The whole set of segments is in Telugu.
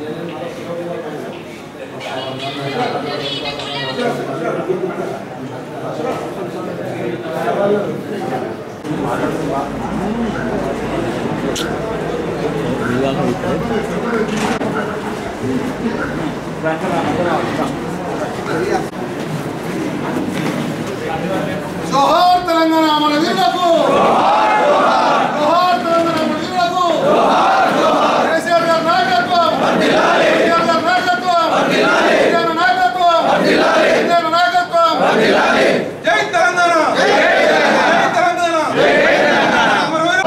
జోహార్ తెలంగాణ మన వీరులకు జోహార్ తెలంగాణ మన వీరులకు కేసీఆర్ గారి నాయకత్వం కేసీఆర్ గారి నాయకత్వం కేసీఆర్ నాయకత్వం కేసీఆర్ నాయకత్వం జై తెలంగాణ జై తెలంగాణ అమరవీరు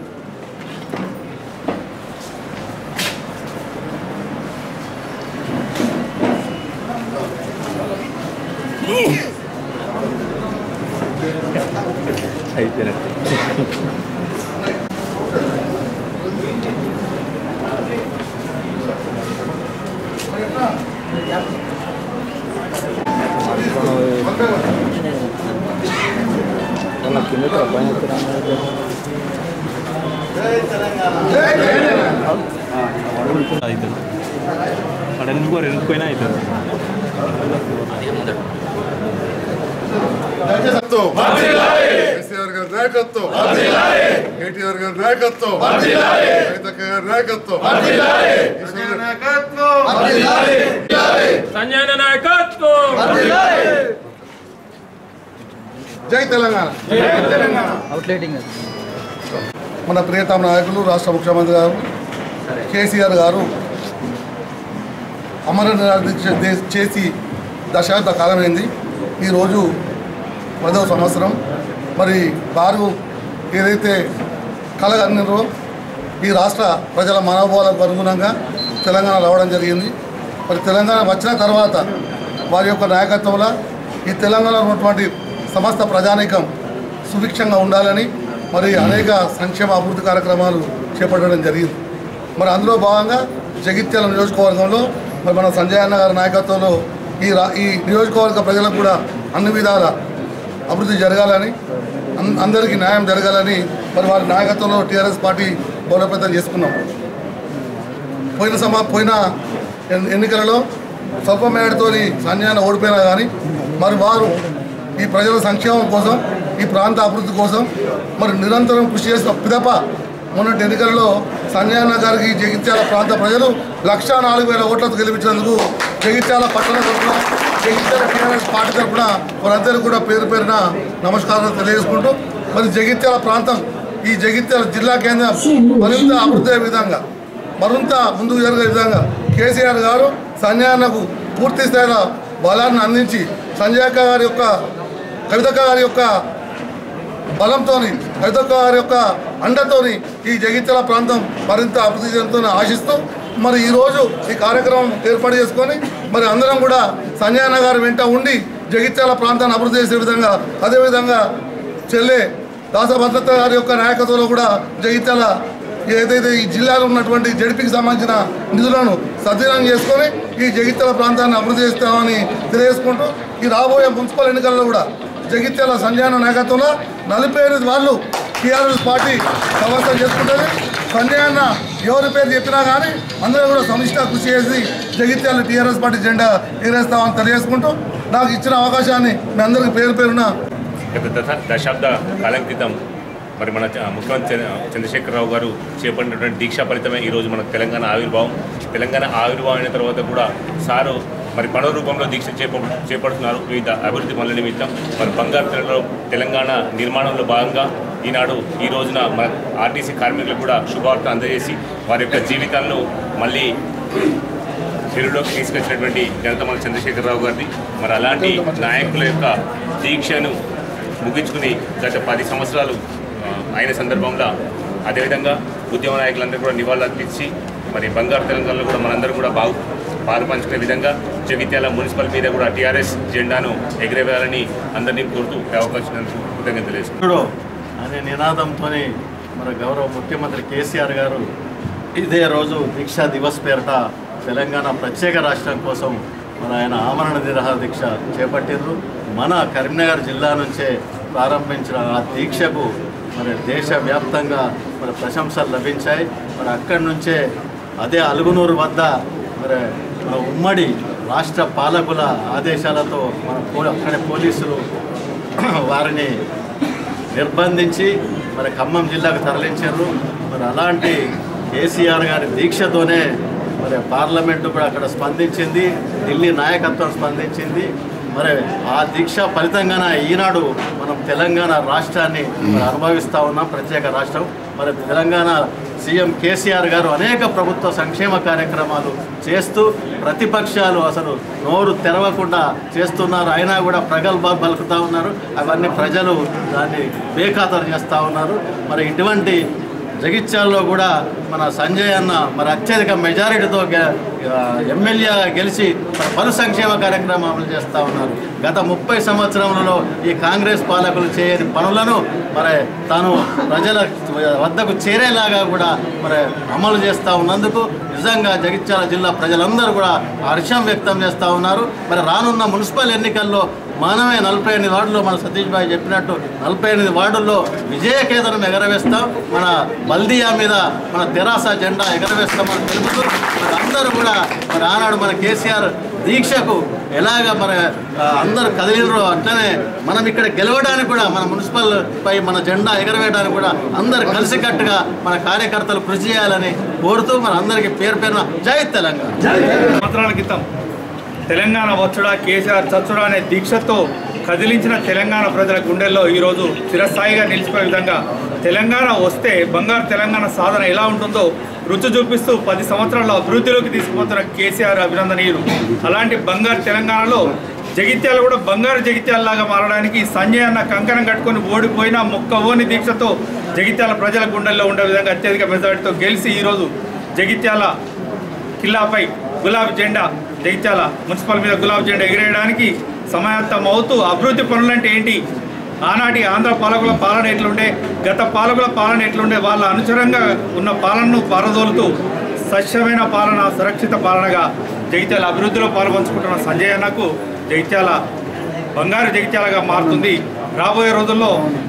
అవుతుంది అక్కడ ఎందుకో ఎందుకైనా అవుతుంది నాయకత్వం కేసీఆర్ గారి నాయకత్వం కేటీఆర్ గారి నాయకత్వం రైతక్క గారి నాయకత్వం ఈశ్వర్ సంజయ్ నాయకత్వం జై తెలంగాణ మన ప్రియతమ నాయకులు రాష్ట్ర ముఖ్యమంత్రి గారు కేసీఆర్ గారు అమర నిరాదీక్ష దే- చేసి దశాబ్ద కాలమైంది ఈరోజు పదవ సంవత్సరం మరి వారు ఏదైతే కలగన్నారో ఈ రాష్ట్ర ప్రజల మనోభావాలకు అనుగుణంగా తెలంగాణ రావడం జరిగింది మరి తెలంగాణ వచ్చిన తర్వాత వారి యొక్క నాయకత్వంలో ఈ తెలంగాణలో ఉన్నటువంటి సమస్త ప్రజానీకం సుభిక్షంగా ఉండాలని మరి అనేక సంక్షేమ అభివృద్ధి కార్యక్రమాలు చేపట్టడం జరిగింది మరి అందులో భాగంగా జగిత్యాల నియోజకవర్గంలో మరి మన సంజయ్ అన్న గారి నాయకత్వంలో ఈ రా ఈ నియోజకవర్గ ప్రజలకు కూడా అన్ని విధాల అభివృద్ధి జరగాలని అన్- అందరికీ న్యాయం జరగాలని మరి వారి నాయకత్వంలో టీఆర్ఎస్ పార్టీ బలోపేతం చేసుకున్నాం పోయిన సమా పోయిన ఎన్- ఎన్నికలలో స్వల్ప మేడతోని సన్యాన్ని ఓడిపోయినా కానీ మరి వారు ఈ ప్రజల సంక్షేమం కోసం ఈ ప్రాంత అభివృద్ధి కోసం మరి నిరంతరం కృషి చేసిన పిదప మొన్నటి ఎన్నికలలో సంజయన్న గారికి జగిత్యాల ప్రాంత ప్రజలు లక్ష నాలుగు వేల ఓట్లతో గెలిపించినందుకు జగిత్యాల పట్టణ తరఫున జగిత్యాల టీఆర్ఎస్ పార్టీ తరఫున వారందరూ కూడా పేరు పేరున నమస్కారాలు తెలియజేసుకుంటూ మరి జగిత్యాల ప్రాంతం ఈ జగిత్యాల జిల్లా కేంద్రం మరింత అభివృద్ధి అయ్యే విధంగా మరింత ముందుకు జరిగే విధంగా కేసీఆర్ గారు సంజయన్నకు పూర్తి స్థాయిలో బలాన్ని అందించి సంజయక్క గారి యొక్క కవితక్క గారి యొక్క బలంతో కవితక్క గారి యొక్క అండతోని ఈ జగిత్యాల ప్రాంతం మరింత అభివృద్ధి చెందుతుందని ఆశిస్తూ మరి ఈరోజు ఈ కార్యక్రమం ఏర్పాటు చేసుకొని మరి అందరం కూడా సంజయన్న గారి వెంట ఉండి జగిత్యాల ప్రాంతాన్ని అభివృద్ధి చేసే విధంగా అదేవిధంగా చెల్లె దాసభద్రత గారి యొక్క నాయకత్వంలో కూడా జగిత్యాల ఏదైతే ఈ జిల్లాలో ఉన్నటువంటి జడిపికి సంబంధించిన నిధులను సద్వినియోగం చేసుకొని ఈ జగిత్యాల ప్రాంతాన్ని అభివృద్ధి చేస్తామని తెలియజేసుకుంటూ ఈ రాబోయే మున్సిపల్ ఎన్నికల్లో కూడా జగిత్యాల సంజయన నాయకత్వంలో నలభై ఎనిమిది వాళ్ళు టీఆర్ఎస్ పార్టీ సమస్య చేసుకుంటుంది సంజయ్ అన్న ఎవరి పేరు చెప్పినా కానీ అందరూ కూడా సమిష్ట కృషి చేసి జగిత్యాల టీఆర్ఎస్ పార్టీ జెండా ఎగరేస్తామని తెలియజేసుకుంటూ నాకు ఇచ్చిన అవకాశాన్ని మీ అందరికీ పేరు పేరున గత దశ దశాబ్ద కాలం క్రితం మరి మన చ- ముఖ్యమంత్రి చంద్ర- చంద్రశేఖరరావు గారు చేపట్టినటువంటి దీక్షా ఫలితమే ఈరోజు మన తెలంగాణ ఆవిర్భావం తెలంగాణ ఆవిర్భావం అయిన తర్వాత కూడా సారు మరి పనుల రూపంలో దీక్ష చేప చేపడుతున్నారు వివిధ అభివృద్ధి పనుల నిమిత్తం మరి బంగారు తెలంగాణ తెలంగాణ నిర్మాణంలో భాగంగా ఈనాడు ఈ రోజున మన ఆర్టీసీ కార్మికులకు కూడా శుభవార్త అందజేసి వారి యొక్క జీవితాలను మళ్ళీ తెలుగులోకి తీసుకొచ్చినటువంటి జనత మన చంద్రశేఖరరావు గారిది మరి అలాంటి నాయకుల యొక్క దీక్షను ముగించుకుని గత పది సంవత్సరాలు ఆ, అయిన సందర్భంలో అదేవిధంగా ఉద్యమ నాయకులందరూ కూడా నివాళులు అర్పించి మరి బంగారు తెలంగాణలో కూడా మనందరం కూడా బాగు పాలు పంచుకునే విధంగా జగిత్యాల మున్సిపల్ మీద కూడా టీఆర్ఎస్ జెండాను ఎగిరేవేయాలని అందరినీ కోరుతూ ఈ అవకాశం ఇచ్చినందుకు కృతజ్ఞతలు తెలియజేస్తున్నాను. చూడు అనే నినాదంతో మన గౌరవ ముఖ్యమంత్రి కేసీఆర్ గారు ఇదే రోజు దీక్షా దివస్ పేరిట తెలంగాణ ప్రత్యేక రాష్ట్రం కోసం మన ఆయన ఆమరణ నిరహార దీక్ష చేపట్టిండ్రు మన కరీంనగర్ జిల్లా నుంచే ప్రారంభించిన ఆ దీక్షకు మరి దేశవ్యాప్తంగా మరి ప్రశంసలు లభించాయి మరి అక్కడి నుంచే అదే అలుగునూరు వద్ద మరి మన ఉమ్మడి రాష్ట్ర పాలకుల ఆదేశాలతో మన పో అక్కడి పోలీసులు వారిని నిర్బంధించి మరి ఖమ్మం జిల్లాకు తరలించారు మరి అలాంటి కేసీఆర్ గారి దీక్షతోనే మరి పార్లమెంటు కూడా అక్కడ స్పందించింది ఢిల్లీ నాయకత్వం స్పందించింది మరి ఆ దీక్ష ఫలితంగానే ఈనాడు మనం తెలంగాణ రాష్ట్రాన్ని మరి అనుభవిస్తూ ఉన్నాం ప్రత్యేక రాష్ట్రం మరి తెలంగాణ సీఎం కేసీఆర్ గారు అనేక ప్రభుత్వ సంక్షేమ కార్యక్రమాలు చేస్తూ ప్రతిపక్షాలు అసలు నోరు తెరవకుండా చేస్తున్నారు అయినా కూడా ప్రగల్భాలు పలుకుతూ ఉన్నారు అవన్నీ ప్రజలు దాన్ని బేఖాతరు చేస్తూ ఉన్నారు మరి ఇటువంటి జగిత్యాల్లో కూడా మన సంజయ్ అన్న మరి అత్యధిక మెజారిటీతో గె- ఆ, ఎమ్మెల్యే గెలిచి మరి పలు సంక్షేమ కార్యక్రమాలు చేస్తూ ఉన్నారు గత ముప్పై సంవత్సరములలో ఈ కాంగ్రెస్ పాలకులు చేయని పనులను మరి తాను ప్రజల వద్దకు చేరేలాగా కూడా మరి అమలు చేస్తూ ఉన్నందుకు నిజంగా జగిత్యాల జిల్లా ప్రజలందరూ కూడా హర్షం వ్యక్తం చేస్తూ ఉన్నారు మరి రానున్న మున్సిపల్ ఎన్నికల్లో మనమే నలభై ఎనిమిది వార్డుల్లో మన సతీష్ భాయ్ చెప్పినట్టు నలభై ఎనిమిది వార్డుల్లో విజయకేతనం ఎగరవేస్తాం మన బల్దియా మీద మన తెరాస జెండా ఎగరవేస్తామని తెలుపుతూ మరి అందరూ కూడా మరి ఆనాడు మన కేసీఆర్ దీక్షకు ఎలాగ మరి ఆ, అందరూ కదిలినరో అట్లనే మనం ఇక్కడ గెలవడానికి కూడా మన మున్సిపల్ పై మన జెండా ఎగరవేయడానికి కూడా అందరు కలిసికట్టుగా మన కార్యకర్తలు కృషి చేయాలని కోరుతూ మన అందరికీ పేరు పేరున జై తెలంగాణ సంవత్సరాల క్రితం తెలంగాణ వచ్చుడా కేసీఆర్ చచ్చుడా అనే దీక్షతో కదిలించిన తెలంగాణ ప్రజల గుండెల్లో ఈరోజు చిరస్థాయిగా నిలిచిపోయే విధంగా తెలంగాణ వస్తే బంగారు తెలంగాణ సాధన ఎలా ఉంటుందో రుచి చూపిస్తూ పది సంవత్సరాల్లో అభివృద్ధిలోకి తీసుకుపోతున్న కేసీఆర్ అభినందనీయులు అలాంటి బంగారు తెలంగాణలో జగిత్యాల కూడా బంగారు జగిత్యాలలాగా మారడానికి సంజయ్ అన్న కంకణం కట్టుకొని ఓడిపోయిన మొక్కవోని దీక్షతో జగిత్యాల ప్రజల గుండెల్లో ఉండే విధంగా అత్యధిక మెజార్టీతో గెలిచి ఈరోజు జగిత్యాల కిల్లాపై గులాబీ జెండా జగిత్యాల మున్సిపల్ మీద గులాబీ జెండా ఎగిరేయడానికి సమాయత్తం అవుతూ అభివృద్ధి పనులంటే ఏంటి ఆనాటి ఆంధ్ర పాలకుల పాలన ఎట్లుండే గత పాలకుల పాలన ఎట్లుండే వాళ్ళ అనుచరంగా ఉన్న పాలనను పారదోలుతూ సస్యమైన పాలన సురక్షిత పాలనగా జగిత్యాల అభివృద్ధిలో పాల్పంచుకుంటున్న సంజయ్ అన్నకు జగిత్యాల బంగారు జగిత్యాలగా మారుతుంది రాబోయే రోజుల్లో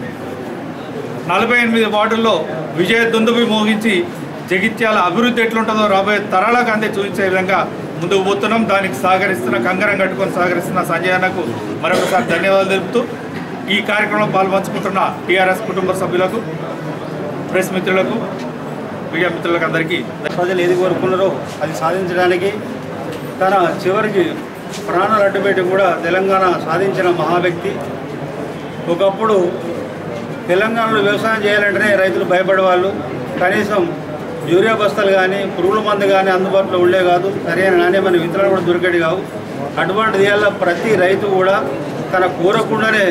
నలభై ఎనిమిది వార్డుల్లో విజయ దుందుబి మోగించి జగిత్యాల అభివృద్ధి ఎట్లుంటుందో రాబోయే తరాలకు అంతే చూపించే విధంగా ముందుకు పోతున్నాం దానికి సహకరిస్తున్న కంకరం కట్టుకొని సహకరిస్తున్న సంజయ్ అన్నకు మరొకసారి ధన్యవాదాలు తెలుపుతూ ఈ కార్యక్రమంలో పాల్పంచుకుంటున్న టీఆర్ఎస్ కుటుంబ సభ్యులకు ప్రెస్ మిత్రులకు మీడియా మిత్రులకు అందరికీ ప్రజలు ఏది కోరుకున్నారో అది సాధించడానికి తన చివరికి ప్రాణాలు అడ్డుపెట్టి కూడా తెలంగాణ సాధించిన మహా వ్యక్తి ఒకప్పుడు తెలంగాణలో వ్యవసాయం చేయాలంటేనే రైతులు భయపడేవాళ్ళు కనీసం యూరియా బస్తాలు కానీ పురుగుల మందు కానీ అందుబాటులో ఉండే కాదు సరైన నాణ్యమైన విత్తనాలు కూడా దొరికేది కావు అటువంటిది వల్ల ప్రతి రైతు కూడా తన కోరకుండానే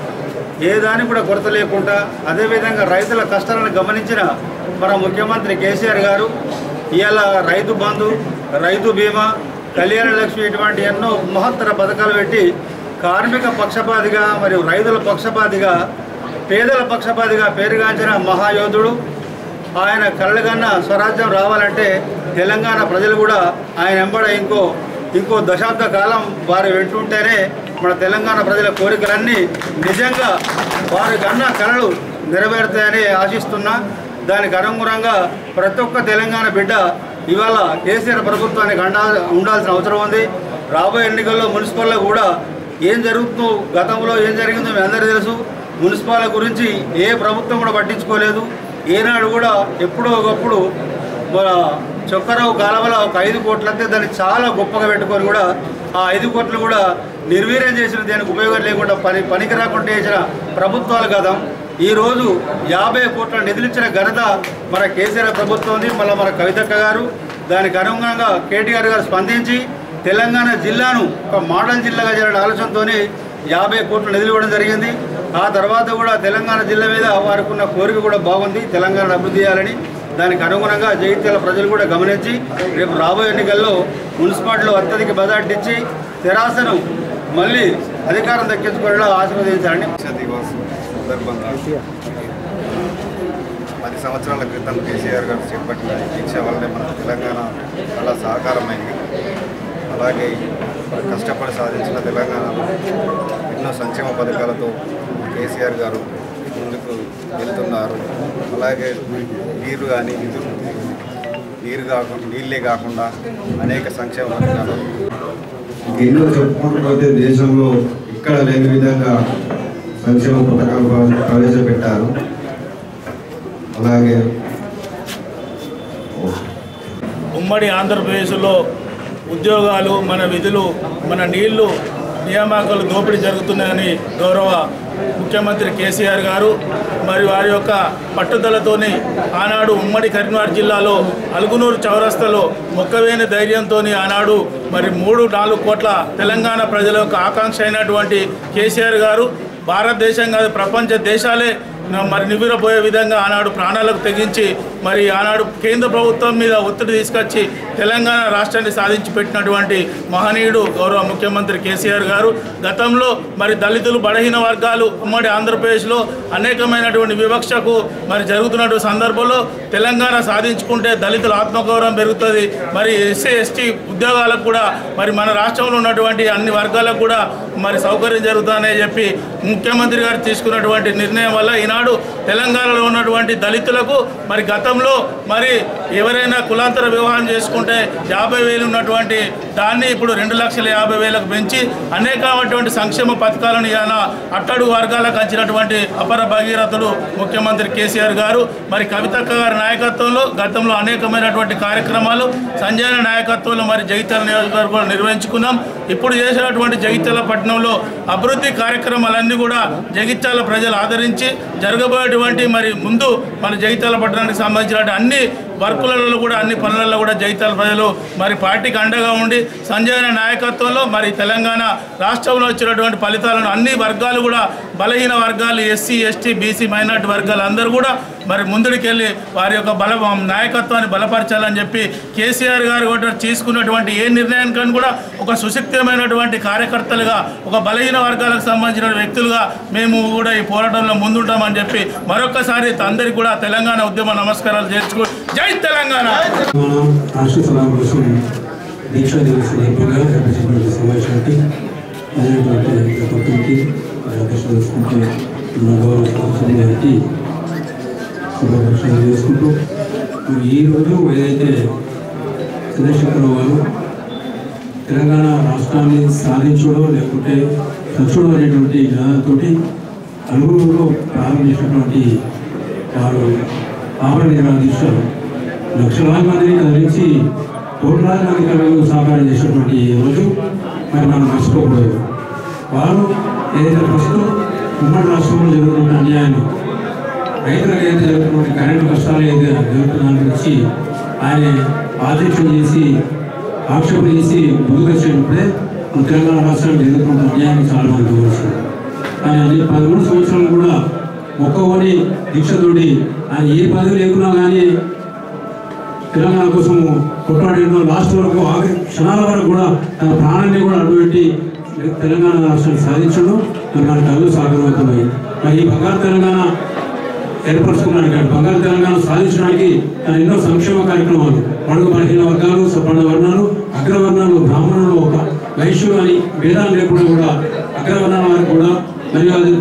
ఏ దానికి కూడా కొరత లేకుండా అదేవిధంగా రైతుల కష్టాలను గమనించిన మన ముఖ్యమంత్రి కేసీఆర్ గారు ఇవాళ రైతు బంధు రైతు బీమా కళ్యాణ లక్ష్మి ఇటువంటి ఎన్నో మహత్తర పథకాలు పెట్టి కార్మిక పక్షపాతిగా మరియు రైతుల పక్షపాతిగా పేదల పక్షపాతిగా పేరుగాంచిన మహాయోధుడు ఆయన కళ్ళగన్న స్వరాజ్యం రావాలంటే తెలంగాణ ప్రజలు కూడా ఆయన వెంబడ ఇంకో ఇంకో దశాబ్ద కాలం వారు వెంటుంటేనే మన తెలంగాణ ప్రజల కోరికలన్నీ నిజంగా వారి కన్న కళలు నెరవేరుతాయని ఆశిస్తున్నా దానికి అనుగుణంగా ప్రతి ఒక్క తెలంగాణ బిడ్డ ఇవాళ కేసీఆర్ ప్రభుత్వానికి అండా ఉండాల్సిన అవసరం ఉంది రాబోయే ఎన్నికల్లో మున్సిపల్లో కూడా ఏం జరుగుతుందో గతంలో ఏం జరిగిందో మీ అందరికీ తెలుసు మున్సిపాల గురించి ఏ ప్రభుత్వం కూడా పట్టించుకోలేదు ఏనాడు కూడా ఎప్పుడో ఒకప్పుడు మన చొక్కరావు కాలవల ఒక ఐదు కోట్లు అంతే దాన్ని చాలా గొప్పగా పెట్టుకొని కూడా ఆ ఐదు కోట్లు కూడా నిర్వీర్యం చేసిన దానికి ఉపయోగం లేకుండా పని పనికి రాకుండా చేసిన ప్రభుత్వాలు కదా ఈరోజు యాభై కోట్ల నిధులిచ్చిన ఘనత మన కేసీఆర్ ప్రభుత్వం ఉంది మళ్ళీ మన కవితక్క గారు దానికి అనుగుణంగా కేటీఆర్ గారు స్పందించి తెలంగాణ జిల్లాను ఒక మోడల్ జిల్లాగా చేయాలనే ఆలోచనతోనే యాభై కోట్ల నిధులు ఇవ్వడం జరిగింది ఆ తర్వాత కూడా తెలంగాణ జిల్లా మీద వారికి ఉన్న కోరిక కూడా బాగుంది తెలంగాణ అభివృద్ధి చేయాలని దానికి అనుగుణంగా జగిత్యాల ప్రజలు కూడా గమనించి రేపు రాబోయే ఎన్నికల్లో మున్సిపాలిటీలో అత్యధిక బజార్ట్ ఇచ్చి తెరాసను మళ్ళీ అధికారం దక్కించుకునేలా ఆశీర్వదించాలని దీక్ష దివస్ సందర్భంగా పది సంవత్సరాల క్రితం కేసీఆర్ గారు చేపట్టిన ఈ దీక్ష వల్లనే మన తెలంగాణ చాలా సహకారమైంది అలాగే మరి కష్టపడి సాధించిన తెలంగాణలో ఎన్నో సంక్షేమ పథకాలతో కేసీఆర్ గారు ముందుకు వెళ్తున్నారు అలాగే నీరు కానీ నిధులు నీరు కాకుండా నీళ్ళే కాకుండా అనేక సంక్షేమ పథకాలు ఎన్నో చెప్పుకుంటూ పోతే దేశంలో ఇక్కడ లేని విధంగా సంక్షేమ పథకాలు ప్రవే- ప్రవేశపెట్టారు అలాగే ఉమ్మడి ఆంధ్రప్రదేశ్లో ఉద్యోగాలు మన విధులు మన నీళ్లు నియామకాలు దోపిడీ జరుగుతున్నాయని గౌరవ ముఖ్యమంత్రి కేసీఆర్ గారు మరి వారి యొక్క పట్టుదలతోని ఆనాడు ఉమ్మడి కరీంనగర్ జిల్లాలో అలుగునూరు చౌరస్తలో మొక్కవేని ధైర్యంతో ఆనాడు మరి మూడు నాలుగు కోట్ల తెలంగాణ ప్రజల యొక్క ఆకాంక్ష అయినటువంటి కేసీఆర్ గారు భారతదేశం కాదు ప్రపంచ దేశాలే నా- మరి నివ్వెరపోయే విధంగా ఆనాడు ప్రాణాలకు తెగించి మరి ఆనాడు కేంద్ర ప్రభుత్వం మీద ఒత్తిడి తీసుకొచ్చి తెలంగాణ రాష్ట్రాన్ని సాధించి పెట్టినటువంటి మహనీయుడు గౌరవ ముఖ్యమంత్రి కేసీఆర్ గారు గతంలో మరి దళితులు బలహీన వర్గాలు ఉమ్మడి ఆంధ్రప్రదేశ్లో అనేకమైనటువంటి వివక్షకు మరి జరుగుతున్నటువంటి సందర్భంలో తెలంగాణ సాధించుకుంటే దళితుల ఆత్మగౌరవం పెరుగుతుంది మరి ఎస్సీ ఎస్టీ ఉద్యోగాలకు కూడా మరి మన రాష్ట్రంలో ఉన్నటువంటి అన్ని వర్గాలకు కూడా మరి సౌకర్యం జరుగుతుందని చెప్పి ముఖ్యమంత్రి గారు తీసుకున్నటువంటి నిర్ణయం వల్ల ఈనాడు తెలంగాణలో ఉన్నటువంటి దళితులకు మరి గతంలో మరి ఎవరైనా కులాంతర వివాహం చేసుకుంటే యాభై వేలు ఉన్నటువంటి దాన్ని ఇప్పుడు రెండు లక్షల యాభై వేలకు పెంచి అనేకమైనటువంటి సంక్షేమ పథకాలను ఇవాళ అట్టడుగు వర్గాలకు అంచినటువంటి అపర భగీరథుడు ముఖ్యమంత్రి కేసీఆర్ గారు మరి కవితక్క గారి నాయకత్వంలో గతంలో అనేకమైనటువంటి కార్యక్రమాలు సంజయ్ నాయకత్వంలో మరి జగిత్యాల నియోజకవర్గంలో నిర్వహించుకున్నాం ఇప్పుడు చేసినటువంటి జగిత్యాల పట్టణంలో అభివృద్ధి కార్యక్రమాలన్నీ కూడా జగిత్యాల ప్రజలు ఆదరించి జరగబోయేటువంటి మరి ముందు మన జగిత్యాల పట్టణానికి సంబంధించిన అన్ని వర్కులలో కూడా అన్ని పనులలో కూడా జగిత్యాల ప్రజలు మరి పార్టీకి అండగా ఉండి సంజయ్ నాయకత్వంలో మరి తెలంగాణ రాష్ట్రంలో వచ్చినటువంటి ఫలితాలను అన్ని వర్గాలు కూడా బలహీన వర్గాలు ఎస్సీ ఎస్టీ బీసీ మైనార్టీ వర్గాలు అందరూ కూడా మరి ముందుడికెళ్ళి వారి యొక్క బల నాయకత్వాన్ని బలపరచాలని చెప్పి కేసీఆర్ గారు కూడా తీసుకున్నటువంటి ఏ నిర్ణయానికని కూడా ఒక సుశక్తమైనటువంటి కార్యకర్తలుగా ఒక బలహీన వర్గాలకు సంబంధించిన వ్యక్తులుగా మేము కూడా ఈ పోరాటంలో ముందుంటామని చెప్పి మరొకసారి అందరికీ కూడా తెలంగాణ ఉద్యమ నమస్కారాలు చేర్చుకో జై తెలంగాణ మన రాష్ట్ర సభ కోసం దీక్ష దివస్ నేపథ్యంగా నిర్వహించినటువంటి సమావేశానికి అయినటువంటి భక్తులకి అవకాశం చేసుకుంటే మన గౌరవ సభ్యుల గారికి శుభాకాంక్షలు చేసుకుంటూ మరి ఈ రోజు ఏదైతే చంద్రశేఖరరావు గారు తెలంగాణ రాష్ట్రాన్ని సాధించడం లేకుంటే సచ్చుడం అనేటువంటి నినాదంతో అనుభవంలో ప్రారంభించినటువంటి వారు ఆమరణ నిరాదీశారు లక్షలాది మందిని కదిలించి కోట్లాది మంది కళలు సాకారం చేసినటువంటి ఈ రోజు మరి మనం మర్చిపోకూడదు వారు ఏదైతే ప్రస్తుతం ఉమ్మడి రాష్ట్రంలో జరుగుతున్న అన్యాయాన్ని రైతులకు ఏదైతే జరుగుతున్న కరెంటు కష్టాలు ఏదైతే జరుగుతున్న దాని గురించి ఆయన ఆదేశం చేసి ఆక్షేపణ చేసి ముందుకొచ్చినప్పుడే మన తెలంగాణ రాష్ట్రానికి జరుగుతున్న అన్యాయాన్ని చాలా మంది చూడాల్సింది కానీ అన్ని పదమూడు సంవత్సరాలు కూడా మొక్కవని దీక్షతోటి ఆయన ఏ పదవి లేకున్నా కానీ తెలంగాణ కోసం కొట్లాడిన లాస్ట్ వరకు ఆఖరి క్షణాల వరకు కూడా తన ప్రాణాన్ని కూడా అడ్డుపెట్టి తెలంగాణ రాష్ట్రాన్ని సాధించడం మరి దాని కళ్ళు సాగరవుతున్నాయి మరి ఈ బంగారు తెలంగాణ ఏర్పరచుకున్నాడు కానీ బంగారు తెలంగాణ సాధించడానికి తన ఎన్నో సంక్షేమ కార్యక్రమాలు పడుగు బలహీన వర్గాలు సపన్న వర్ణాలు అగ్రవర్ణాలు బ్రాహ్మణులు ఒక వైశ్యులు అని భేదాలు లేకుండా కూడా అగ్రవర్ణాల వారికి కూడా మరియు అది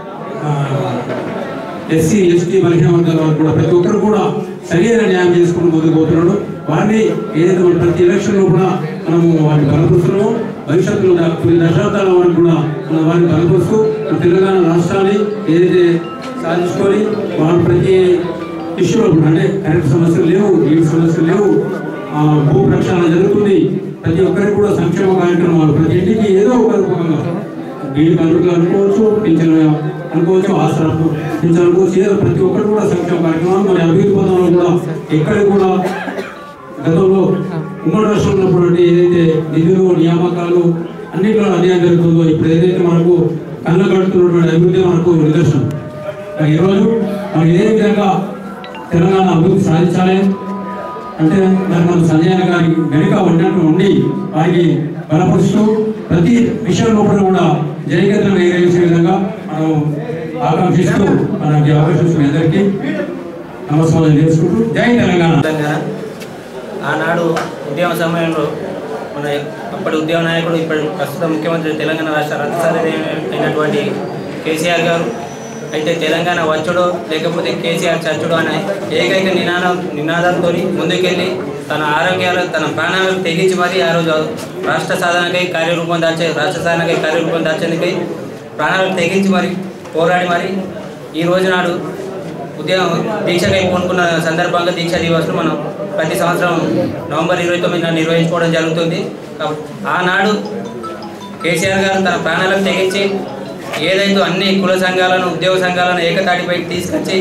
ఎస్సీ ఎస్టీ బలహీన వర్గాల వారు కూడా ప్రతి ఒక్కరు కూడా సరైన న్యాయం చేసుకుని ముందుకు పోతున్నాడు వారిని ఏదైతే మన ప్రతి ఎలక్షన్లో కూడా మనము వారిని బలపరుస్తున్నామో భవిష్యత్తులో ద- కొన్ని దశాబ్దాల వరకు కూడా మన వారిని బలపరుస్తూ మన తెలంగాణ రాష్ట్రాన్ని ఏదైతే సాధించుకొని వారు ప్రతి ఇష్యూలో కూడా అంటే కరెంట్ సమస్యలు లేవు నీటి సమస్యలు లేవు ఆ, భూ ప్రక్షాళన జరుగుతుంది ప్రతి ఒక్కరికి కూడా సంక్షేమ కార్యక్రమాలు ప్రతి ఇంటికి ఏదో ఒక రూపంగా వీళ్ళు కనుక అనుకోవచ్చు పింఛన్ అనుకోవచ్చు ఆసరా పింఛన్ అనుకోవచ్చు ఏదో ప్రతి ఒక్కరు కూడా సంక్షేమ కార్యక్రమాలు మరి అభివృద్ధి పదంలో కూడా ఎక్కడ కూడా గతంలో ఉమ్మడి రాష్ట్రంలో ఉన్నటువంటి ఏదైతే నిధులు నియామకాలు అన్నింటిలో అన్యాయం జరుగుతుందో ఇప్పుడు ఏదైతే మనకు కళ్ళ కడుతున్నటువంటి అభివృద్ధి మనకు నిదర్శనం మరి ఈరోజు మనం ఏ విధంగా తెలంగాణ అభివృద్ధి సాధించాలి అంటే దాన్ని మనం సంజయ్ గారి వెనుక ఉన్నట్టు ఉండి వారికి బలపరుస్తూ ప్రతి విషయం లోపల కూడా జయగతను ఎగరేసే విధంగా మనం ఆకాంక్షిస్తూ మనకి అవకాశం ఇచ్చిన అందరికీ నమస్కారం చేసుకుంటూ జై తెలంగాణ తెలంగాణ ఆనాడు ఉద్యమ సమయంలో మన అప్పటి ఉద్యమ నాయకుడు ఇప్పటి ప్రస్తుత ముఖ్యమంత్రి తెలంగాణ రాష్ట్ర రథసారి అయినటువంటి కేసీఆర్ గారు అయితే తెలంగాణ వచ్చుడో లేకపోతే కేసీఆర్ చచ్చుడో అనే ఏకైక నినాదం నినాదంతో ముందుకెళ్ళి తన ఆరోగ్యాలు తన ప్రాణాలకు తెగించి మరీ ఆ రోజు రాష్ట్ర సాధనకై కార్యరూపం దాల్చే రాష్ట్ర సాధనకై కార్యరూపం దాల్చేందుకై ప్రాణాలకు తెగించి మరి పోరాడి మరి ఈ రోజు నాడు ఉద్యమం దీక్షకై పూనుకున్న సందర్భంగా దీక్ష దివస్ను మనం ప్రతి సంవత్సరం నవంబర్ ఇరవై తొమ్మిదిన నిర్వహించుకోవడం జరుగుతుంది కాబట్టి ఆనాడు కేసీఆర్ గారు తన ప్రాణాలకు తెగించి ఏదైతే అన్ని కుల సంఘాలను ఉద్యోగ సంఘాలను ఏకతాటిపై తీసుకొచ్చి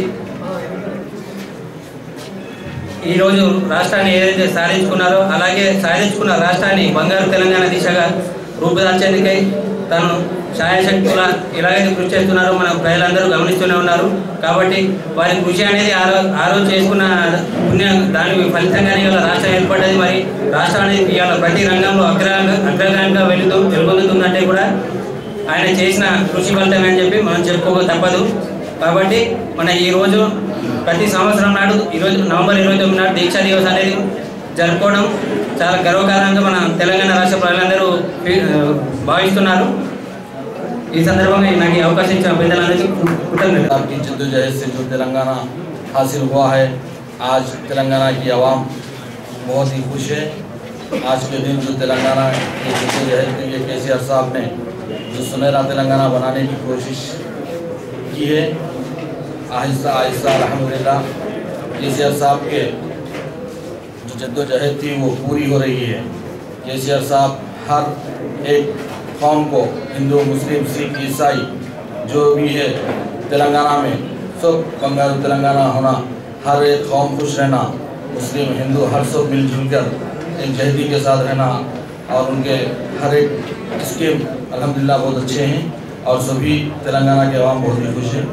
ఈరోజు రాష్ట్రాన్ని ఏదైతే సాధించుకున్నారో అలాగే సాధించుకున్న రాష్ట్రాన్ని బంగారు తెలంగాణ దిశగా రూపుదాల్చేందుకై తను ఛాయాశక్తుల ఎలాగైతే కృషి చేస్తున్నారో మన ప్రజలందరూ గమనిస్తూనే ఉన్నారు కాబట్టి వారి కృషి అనేది ఆ రోజు ఆ రోజు చేసుకున్న పుణ్య దాని ఫలితంగానే ఇవాళ రాష్ట్రం ఏర్పడ్డది మరి రాష్ట్రం అనేది ఇవాళ ప్రతి రంగంలో అగ్రగా అగ్రగామిగా వెళుతూ వెలుగొందుతుందంటే కూడా ఆయన చేసిన కృషి ఫలితమే అని చెప్పి మనం చెప్పుకోక తప్పదు కాబట్టి మన ఈ రోజు ప్రతి సంవత్సరం నాడు ఈరోజు నవంబర్ ఇరవై తొమ్మిది నాడు దీక్షా దివస్ అనేది జరుపుకోవడం చాలా గర్వకారణంగా మన తెలంగాణ రాష్ట్ర ప్రజలందరూ ఫీ- భావిస్తున్నారు ఈ సందర్భంగా నాకు ఈ అవకాశం ఇచ్చిన పెద్దలందరికీ కృతజ్ఞతలు आपकी जद्दोजहद से जो तेलंगाना हासिल हुआ है आज तेलंगाना की आवाम बहुत ही खुश है आज के दिन जो तेलंगाना की जद्दोजहद के लिए के सी आर साहब ने जो सुनहरा तेलंगाना बनाने की कोशिश की है आहिस्ता आहिस्ता अलहमदिल्ला के सी आर साहब के जो जद्दोजहद थी वो पूरी हो रही है के सी आर साहब हर एक कौम को हिंदू मुस्लिम सिख ईसाई जो भी है तेलंगाना में सब बंगाल तेलंगाना होना हर एक कौम खुश रहना मुस्लिम हिंदू हर सब मिलजुल कर एक जहदी के साथ रहना और उनके हर एक स्कीम अल्हम्दुलिल्लाह बहुत अच्छे हैं और सभी तेलंगाना के अवाम बहुत ही खुश हैं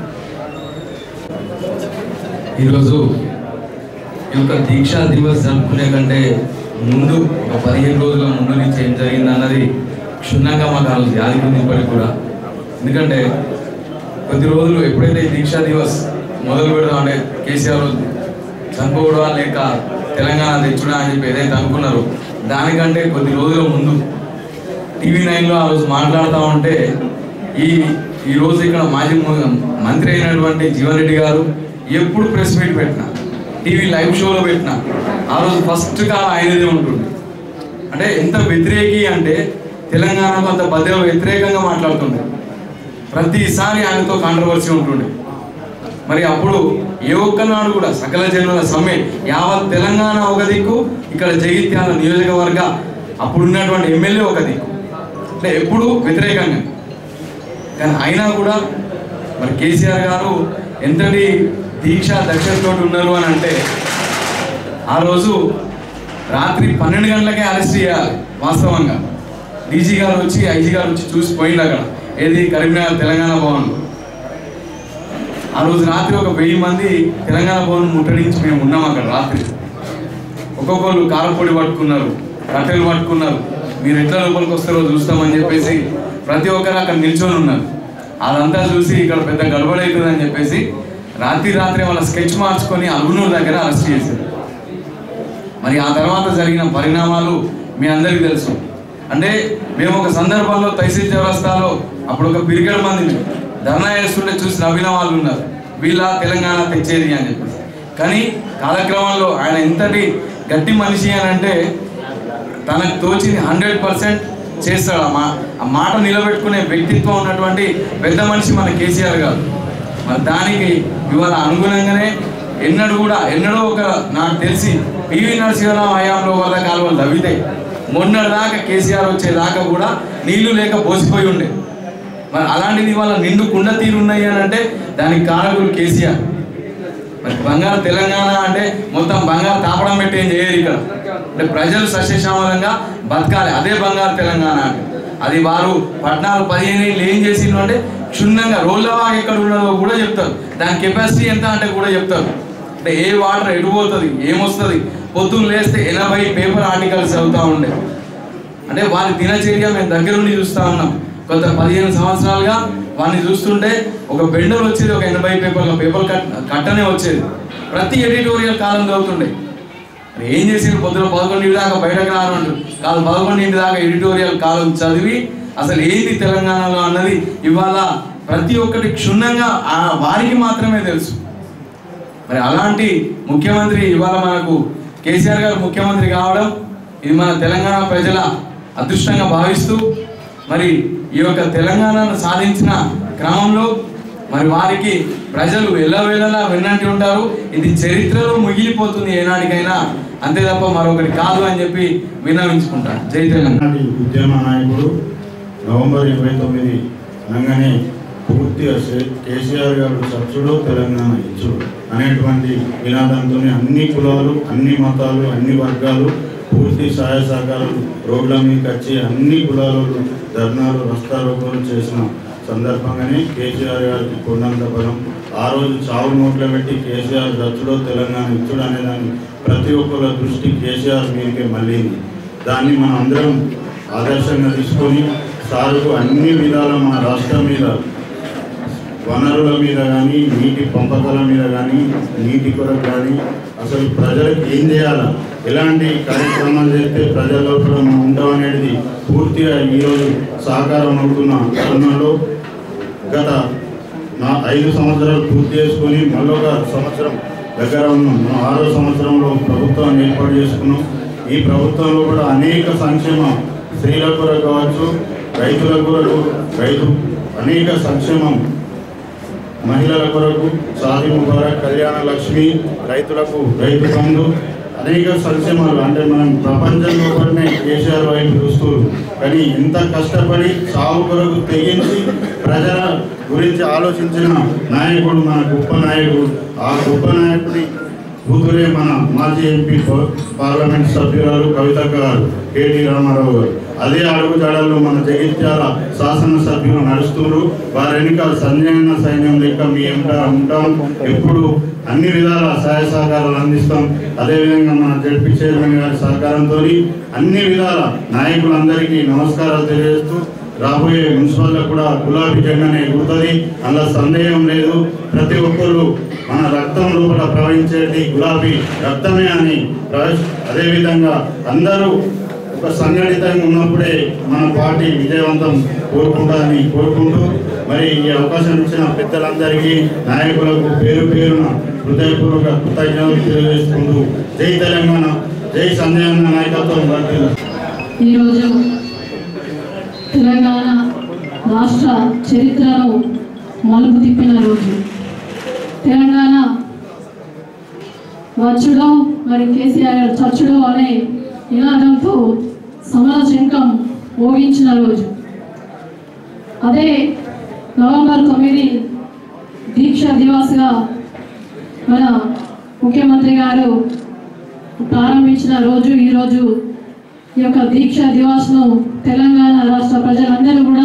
ఈరోజు ఈ యొక్క దీక్షా దివస్ జరుపుకునే కంటే ముందు ఒక పదిహేను రోజుల ముందు నుంచి ఏం జరిగింది అన్నది క్షుణ్ణంగా మాకు ఆ రోజు యాది ఉంది ఇప్పటికి కూడా ఎందుకంటే కొద్ది రోజులు ఎప్పుడైతే ఈ దీక్షా దివస్ మొదలు పెడదాం అంటే కేసీఆర్ చనిపోవడా లేక తెలంగాణ తెచ్చుడా అని చెప్పి ఏదైతే అనుకున్నారో దానికంటే కొద్ది రోజుల ముందు టీవీ నైన్లో ఆ రోజు మాట్లాడుతూ ఉంటే ఈ ఈ రోజు ఇక్కడ మాజీ ము- మంత్రి అయినటువంటి జీవన్ రెడ్డి గారు ఎప్పుడు ప్రెస్ మీట్ పెట్టినా టీవీ లైవ్ షోలో పెట్టినా ఆ రోజు ఫస్ట్ కాల్ ఆయనదే ఉంటుంది అంటే ఎంత వ్యతిరేకి అంటే తెలంగాణకు అంత బద్దెలో వ్యతిరేకంగా మాట్లాడుతుండే ప్రతిసారి ఆయనతో కాంట్రవర్సీ ఉంటుండే మరి అప్పుడు ఏ ఒక్కనాడు కూడా సకల జనుల సమ్మె యావత్ తెలంగాణ ఒక దిక్కు ఇక్కడ జగిత్యాల నియోజకవర్గ అప్పుడు ఉన్నటువంటి ఎమ్మెల్యే ఒక దిక్కు అంటే ఎప్పుడు వ్యతిరేకంగా కానీ అయినా కూడా మరి కేసీఆర్ గారు ఎంతటి దీక్ష దక్షతతో ఉన్నారు అని అంటే ఆ రోజు రాత్రి పన్నెండు గంటలకే అరెస్ట్ చేయాలి వాస్తవంగా డీజీ గారు వచ్చి ఐజీ గారు వచ్చి చూసి పోయిండు అక్కడ ఏది కరీంనగర్ తెలంగాణ భవన్లో ఆ రోజు రాత్రి ఒక వెయ్యి మంది తెలంగాణ భవన్ ముట్టడించి మేము ఉన్నాం అక్కడ రాత్రి ఒక్కొక్కరు కారపొడి పట్టుకున్నారు కట్టెలు పట్టుకున్నారు మీరు ఎట్లా లోపలికి వస్తారో చూస్తామని చెప్పేసి ప్రతి ఒక్కరు అక్కడ నిల్చొని ఉన్నారు అదంతా చూసి ఇక్కడ పెద్ద గడబడి అవుతుందని చెప్పేసి రాత్రి రాత్రి వాళ్ళ స్కెచ్ మార్చుకొని అల్గునూరు దగ్గర అరెస్ట్ చేశారు మరి ఆ తర్వాత జరిగిన పరిణామాలు మీ అందరికీ తెలుసు అంటే మేము ఒక సందర్భంలో తహసీల్ చౌరస్తాలో అప్పుడు ఒక పిరికెడు మంది మేము ధర్నా చేస్తుంటే చూసి నవ్విన వాళ్ళు ఉన్నారు వీళ్ళ తెలంగాణ తెచ్చేది అని చెప్పేసి కానీ కాలక్రమంలో ఆయన ఎంతటి గట్టి మనిషి అని అంటే తనకు తోచింది హండ్రెడ్ పర్సెంట్ చేస్తాడు ఆ మా ఆ మాట నిలబెట్టుకునే వ్యక్తిత్వం ఉన్నటువంటి పెద్ద మనిషి మన కేసీఆర్ గారు మరి దానికి ఇవాళ అనుగుణంగానే ఎన్నడూ కూడా ఎన్నడూ ఒక నాకు తెలిసి పివి నరసింహరావు హయాంలో వల్ల కాలువలు తవ్వితే మొన్నటి దాకా కేసీఆర్ వచ్చేదాకా కూడా నీళ్లు లేక పోసిపోయి ఉండే మరి అలాంటిది ఇవాళ నిండు కుండ తీరు ఉన్నాయి అని అంటే దానికి కారకులు కేసీఆర్ మరి బంగారు తెలంగాణ అంటే మొత్తం బంగారు తాపడం పెట్టి ఏం చేయరు ఇక్కడ అంటే ప్రజలు సస్యశ్యామలంగా బతకాలి అదే బంగారు తెలంగాణ అంటే అది వారు పద్నాలుగు పదిహేను ఏళ్ళు ఏం చేసిండ్రు అంటే క్షుణ్ణంగా రోళ్ళవా ఎక్కడ ఉన్నదో కూడా చెప్తారు దాని కెపాసిటీ ఎంత అంటే కూడా చెప్తారు అంటే ఏ వాటర్ ఎటు పోతుంది ఏమొస్తుంది పొద్దున్న లేస్తే ఎనభై పేపర్ ఆర్టికల్స్ చదువుతూ ఉండే అంటే వారి దినచర్య మేము దగ్గరుండి చూస్తూ ఉన్నాం కొంత పదిహేను సంవత్సరాలుగా వారిని చూస్తుంటే ఒక బెండర్ వచ్చేది ఒక ఎనభై పేపర్ల పేపర్ కట్ కట్టనే వచ్చేది ప్రతి ఎడిటోరియల్ కాలం చదువుతుండే మరి ఏం చేసిండు పొద్దున పదకొండింటి దాకా బయటకు రాను అంటారు కాదు పదకొండింటి దాకా ఎడిటోరియల్ కాలం చదివి అసలు ఏంది తెలంగాణలో అన్నది ఇవాళ ప్రతి ఒక్కటి క్షుణ్ణంగా ఆ వారికి మాత్రమే తెలుసు మరి అలాంటి ముఖ్యమంత్రి ఇవాళ మనకు కేసీఆర్ గారు ముఖ్యమంత్రి కావడం ఇది మన తెలంగాణ ప్రజల అదృష్టంగా భావిస్తూ మరి ఈ యొక్క తెలంగాణను సాధించిన క్రమంలో మరి వారికి ప్రజలు ఎల్లవేళలా విన్నట్టు ఉంటారు ఇది చరిత్రలో మిగిలిపోతుంది ఏనాటికైనా అంతే తప్ప మరొకటి కాదు అని చెప్పి విన్నవించుకుంటారు జై తెలంగాణ ఉద్యమ నాయకుడు నవంబర్ ఇరవై తొమ్మిది అనగానే పూర్తిగా సే- కేసీఆర్ గారు సబ్సుడు తెలంగాణ ఇచ్చుడు అనేటువంటి నినాదంతో అన్ని కులాలు అన్ని మతాలు అన్ని వర్గాలు పూర్తి సహాయ సహకారాలు రోడ్ల మీదకి వచ్చి అన్ని కులాలు ధర్నాలు రస్తారోకోలు చేసిన సందర్భంగానే కేసీఆర్ గారికి కొండంత బలం ఆ రోజు చావు నోట్లో పెట్టి కేసీఆర్ దచ్చుడో తెలంగాణ ఇచ్చుడు అనే దాన్ని ప్రతి ఒక్కరి దృష్టి కేసీఆర్ మీదకే మళ్ళీంది దాన్ని మనం అందరం ఆదర్శంగా తీసుకొని సారుకు అన్ని విధాల మన రాష్ట్రం మీద వనరుల మీద కానీ నీటి పంపకాల మీద కానీ నీటి కొరకు కానీ అసలు ప్రజలకు ఏం చేయాలా ఎలాంటి కార్యక్రమాలు చేస్తే ప్రజల లోపల మనం ఉంటాం అనేది పూర్తిగా ఈరోజు సహకారం అవుతున్న తరుణంలో గత నా ఐదు సంవత్సరాలు పూర్తి చేసుకొని మళ్ళీ ఒక సంవత్సరం దగ్గర ఉన్నాం మనం ఆరో సంవత్సరంలో ప్రభుత్వాన్ని ఏర్పాటు చేసుకున్నాం ఈ ప్రభుత్వంలో కూడా అనేక సంక్షేమ స్త్రీల కొరకు కావచ్చు రైతుల కొరకు రైతు అనేక సంక్షేమం మహిళల కొరకు సాది ముబారక్ కళ్యాణ లక్ష్మి రైతులకు రైతు బంధు అనేక సంక్షేమాలు అంటే మనం ప్రపంచంలో పడిన కేసీఆర్ వైపు చూస్తూ కానీ ఎంత కష్టపడి సాగు కొరకు తెగించి ప్రజల గురించి ఆలోచించిన నాయకుడు మన గొప్ప నాయకుడు ఆ గొప్ప నాయకుడి కూతురే మన మాజీ ఎంపీ పా- పార్లమెంట్ సభ్యురాలు కవితక్క గారు కేటీ రామారావు గారు అదే అడుగుజాడల్లో మన జగిత్యాల శాసనసభ్యులు నడుస్తున్నారు వారి వెనుక సంజయన సైన్యం లెక్క మీ ఎంట ఉంటాం ఎప్పుడు అన్ని విధాల సహాయ సహకారాలు అందిస్తాం అదేవిధంగా మన జడ్పీ చైర్మన్ గారి సహకారంతో అన్ని విధాల నాయకులందరికీ నమస్కారాలు తెలియజేస్తూ రాబోయే మున్సిపల్లో కూడా గులాబీ జెండానే ఎగురుతుంది అందులో సందేహం లేదు ప్రతి ఒక్కరు మన రక్తం లోపల ప్రవహించేది గులాబీ రక్తమే అని ప్రవేశ అదేవిధంగా అందరూ ఒక సంఘటితంగా ఉన్నప్పుడే మన పార్టీ విజయవంతం కోరుకుంటుందని కోరుకుంటూ మరి ఈ అవకాశం ఇచ్చిన పెద్దలందరికీ నాయకులకు పేరు పేరున హృదయపూర్వక కృతజ్ఞతలు తెలియజేసుకుంటూ జై తెలంగాణ జై సంజయ్ అన్న నాయకత్వం వర్ధిల్లాలి. ఈరోజు తెలంగాణ రాష్ట్ర చరిత్రను మలుపు తిప్పిన రోజు తెలంగాణ వచ్చుడో మరి కేసీఆర్ గారు చచ్చుడో అనే నినాదంతో సమర శంఖం మోగించిన రోజు అదే నవంబర్ తొమ్మిది దీక్ష దివాస్గా మన ముఖ్యమంత్రి గారు ప్రారంభించిన రోజు ఈరోజు ఈ యొక్క దీక్ష దివాస్ను తెలంగాణ రాష్ట్ర ప్రజలందరూ కూడా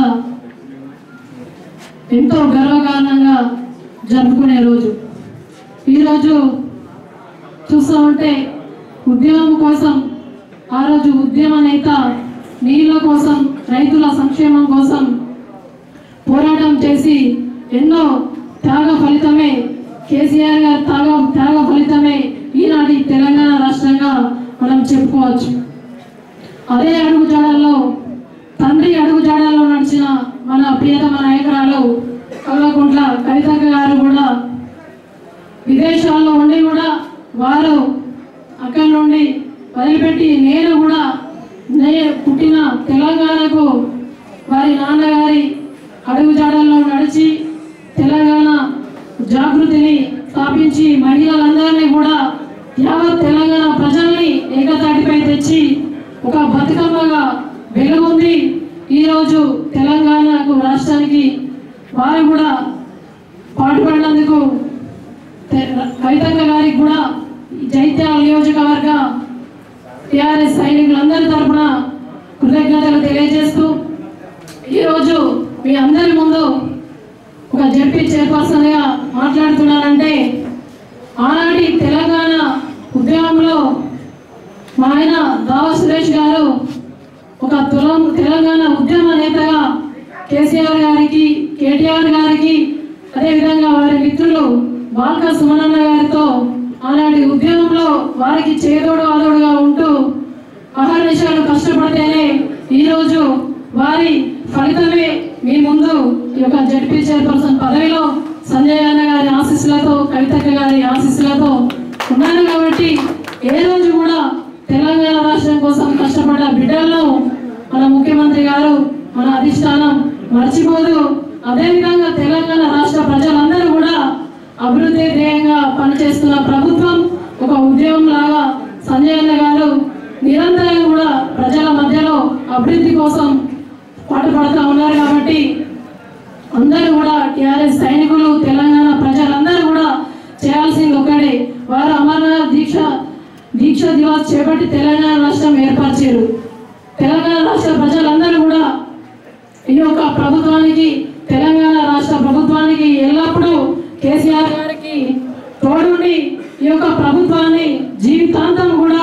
ఎంతో గర్వకారణంగా జరుపుకునే రోజు ఈరోజు చూస్తూ ఉంటే ఉద్యమం కోసం ఆ రోజు ఉద్యమ నేత నీళ్ళ కోసం రైతుల సంక్షేమం కోసం పోరాటం చేసి ఎన్నో త్యాగ ఫలితమే కేసీఆర్ గారి త్యాగ త్యాగ ఫలితమే ఈనాటి తెలంగాణ రాష్ట్రంగా మనం చెప్పుకోవచ్చు అదే అడుగుజాడల్లో తండ్రి అడుగుజాడల్లో నడిచిన మన ప్రియతమ నాయకురాలు కల్వకుంట్ల కవితక్క గారు కూడా విదేశాల్లో ఉండి కూడా వారు అక్కడి నుండి వదిలిపెట్టి నేను కూడా నే పుట్టిన తెలంగాణకు వారి నాన్నగారి అడుగుజాడల్లో నడిచి తెలంగాణ జాగృతిని స్థాపించి మహిళలందరినీ కూడా యావత్ తెలంగాణ ప్రజల్ని ఏకతాటిపై తెచ్చి ఒక బతుకమ్మగా వెలుగుంది ఈరోజు తెలంగాణకు రాష్ట్రానికి వారు కూడా పాటుపడినందుకు తె- కవితక్క గారికి కూడా ఈ జైత్యాల నియోజకవర్గ టిఆర్ఎస్ సైనికులందరి తరపున కృతజ్ఞతలు తెలియజేస్తూ ఈరోజు మీ అందరి ముందు ఒక జడ్పీ చైర్పర్సన్గా మాట్లాడుతున్నానంటే ఆనాటి తెలంగాణ ఉద్యమంలో మా ఆయన దావ సురేష్ గారు ఒక తులం తెలంగాణ ఉద్యమ నేతగా కేసీఆర్ గారికి కేటీఆర్ గారికి అదేవిధంగా వారి మిత్రులు బాల్క సుమనన్న గారితో ఆనాటి ఉద్యమంలో వారికి చేదోడు ఆదోడుగా ఉంటూ అహర్నిశాలు కష్టపడితేనే ఈరోజు వారి ఫలితమే మీ ముందు ఈ యొక్క జడ్పీ చైర్పర్సన్ పదవిలో సంజయ్ అన్న గారి ఆశీస్సులతో కవితక్క గారి ఆశీస్సులతో ఉన్నాను కాబట్టి ఏ రోజు కూడా తెలంగాణ రాష్ట్రం కోసం కష్టపడ్డ బిడ్డలను మన ముఖ్యమంత్రి గారు మన అధిష్టానం మర్చిపోదు అదేవిధంగా తెలంగాణ రాష్ట్ర ప్రజలందరూ కూడా అభివృద్ధి ధ్యేయంగా పనిచేస్తున్న ప్రభుత్వం ఒక ఉద్యమం లాగా సంజయ్ అన్న గారు నిరంతరం కూడా ప్రజల మధ్యలో అభివృద్ధి కోసం పాటుపడుతూ ఉన్నారు కాబట్టి అందరూ కూడా టీఆర్ఎస్ సైనికులు తెలంగాణ ప్రజలందరూ కూడా చేయాల్సింది ఒకటే వారు అమర్నాథ్ దీక్ష దీక్ష దివాస్ చేపట్టి తెలంగాణ రాష్ట్రం ఏర్పరిచారు తెలంగాణ రాష్ట్ర ప్రజలందరూ కూడా ఈ యొక్క ప్రభుత్వానికి తెలంగాణ రాష్ట్ర ప్రభుత్వానికి ఎల్లప్పుడూ కేసీఆర్ గారికి తోడుండి ఈ యొక్క ప్రభుత్వాన్ని జీవితాంతం కూడా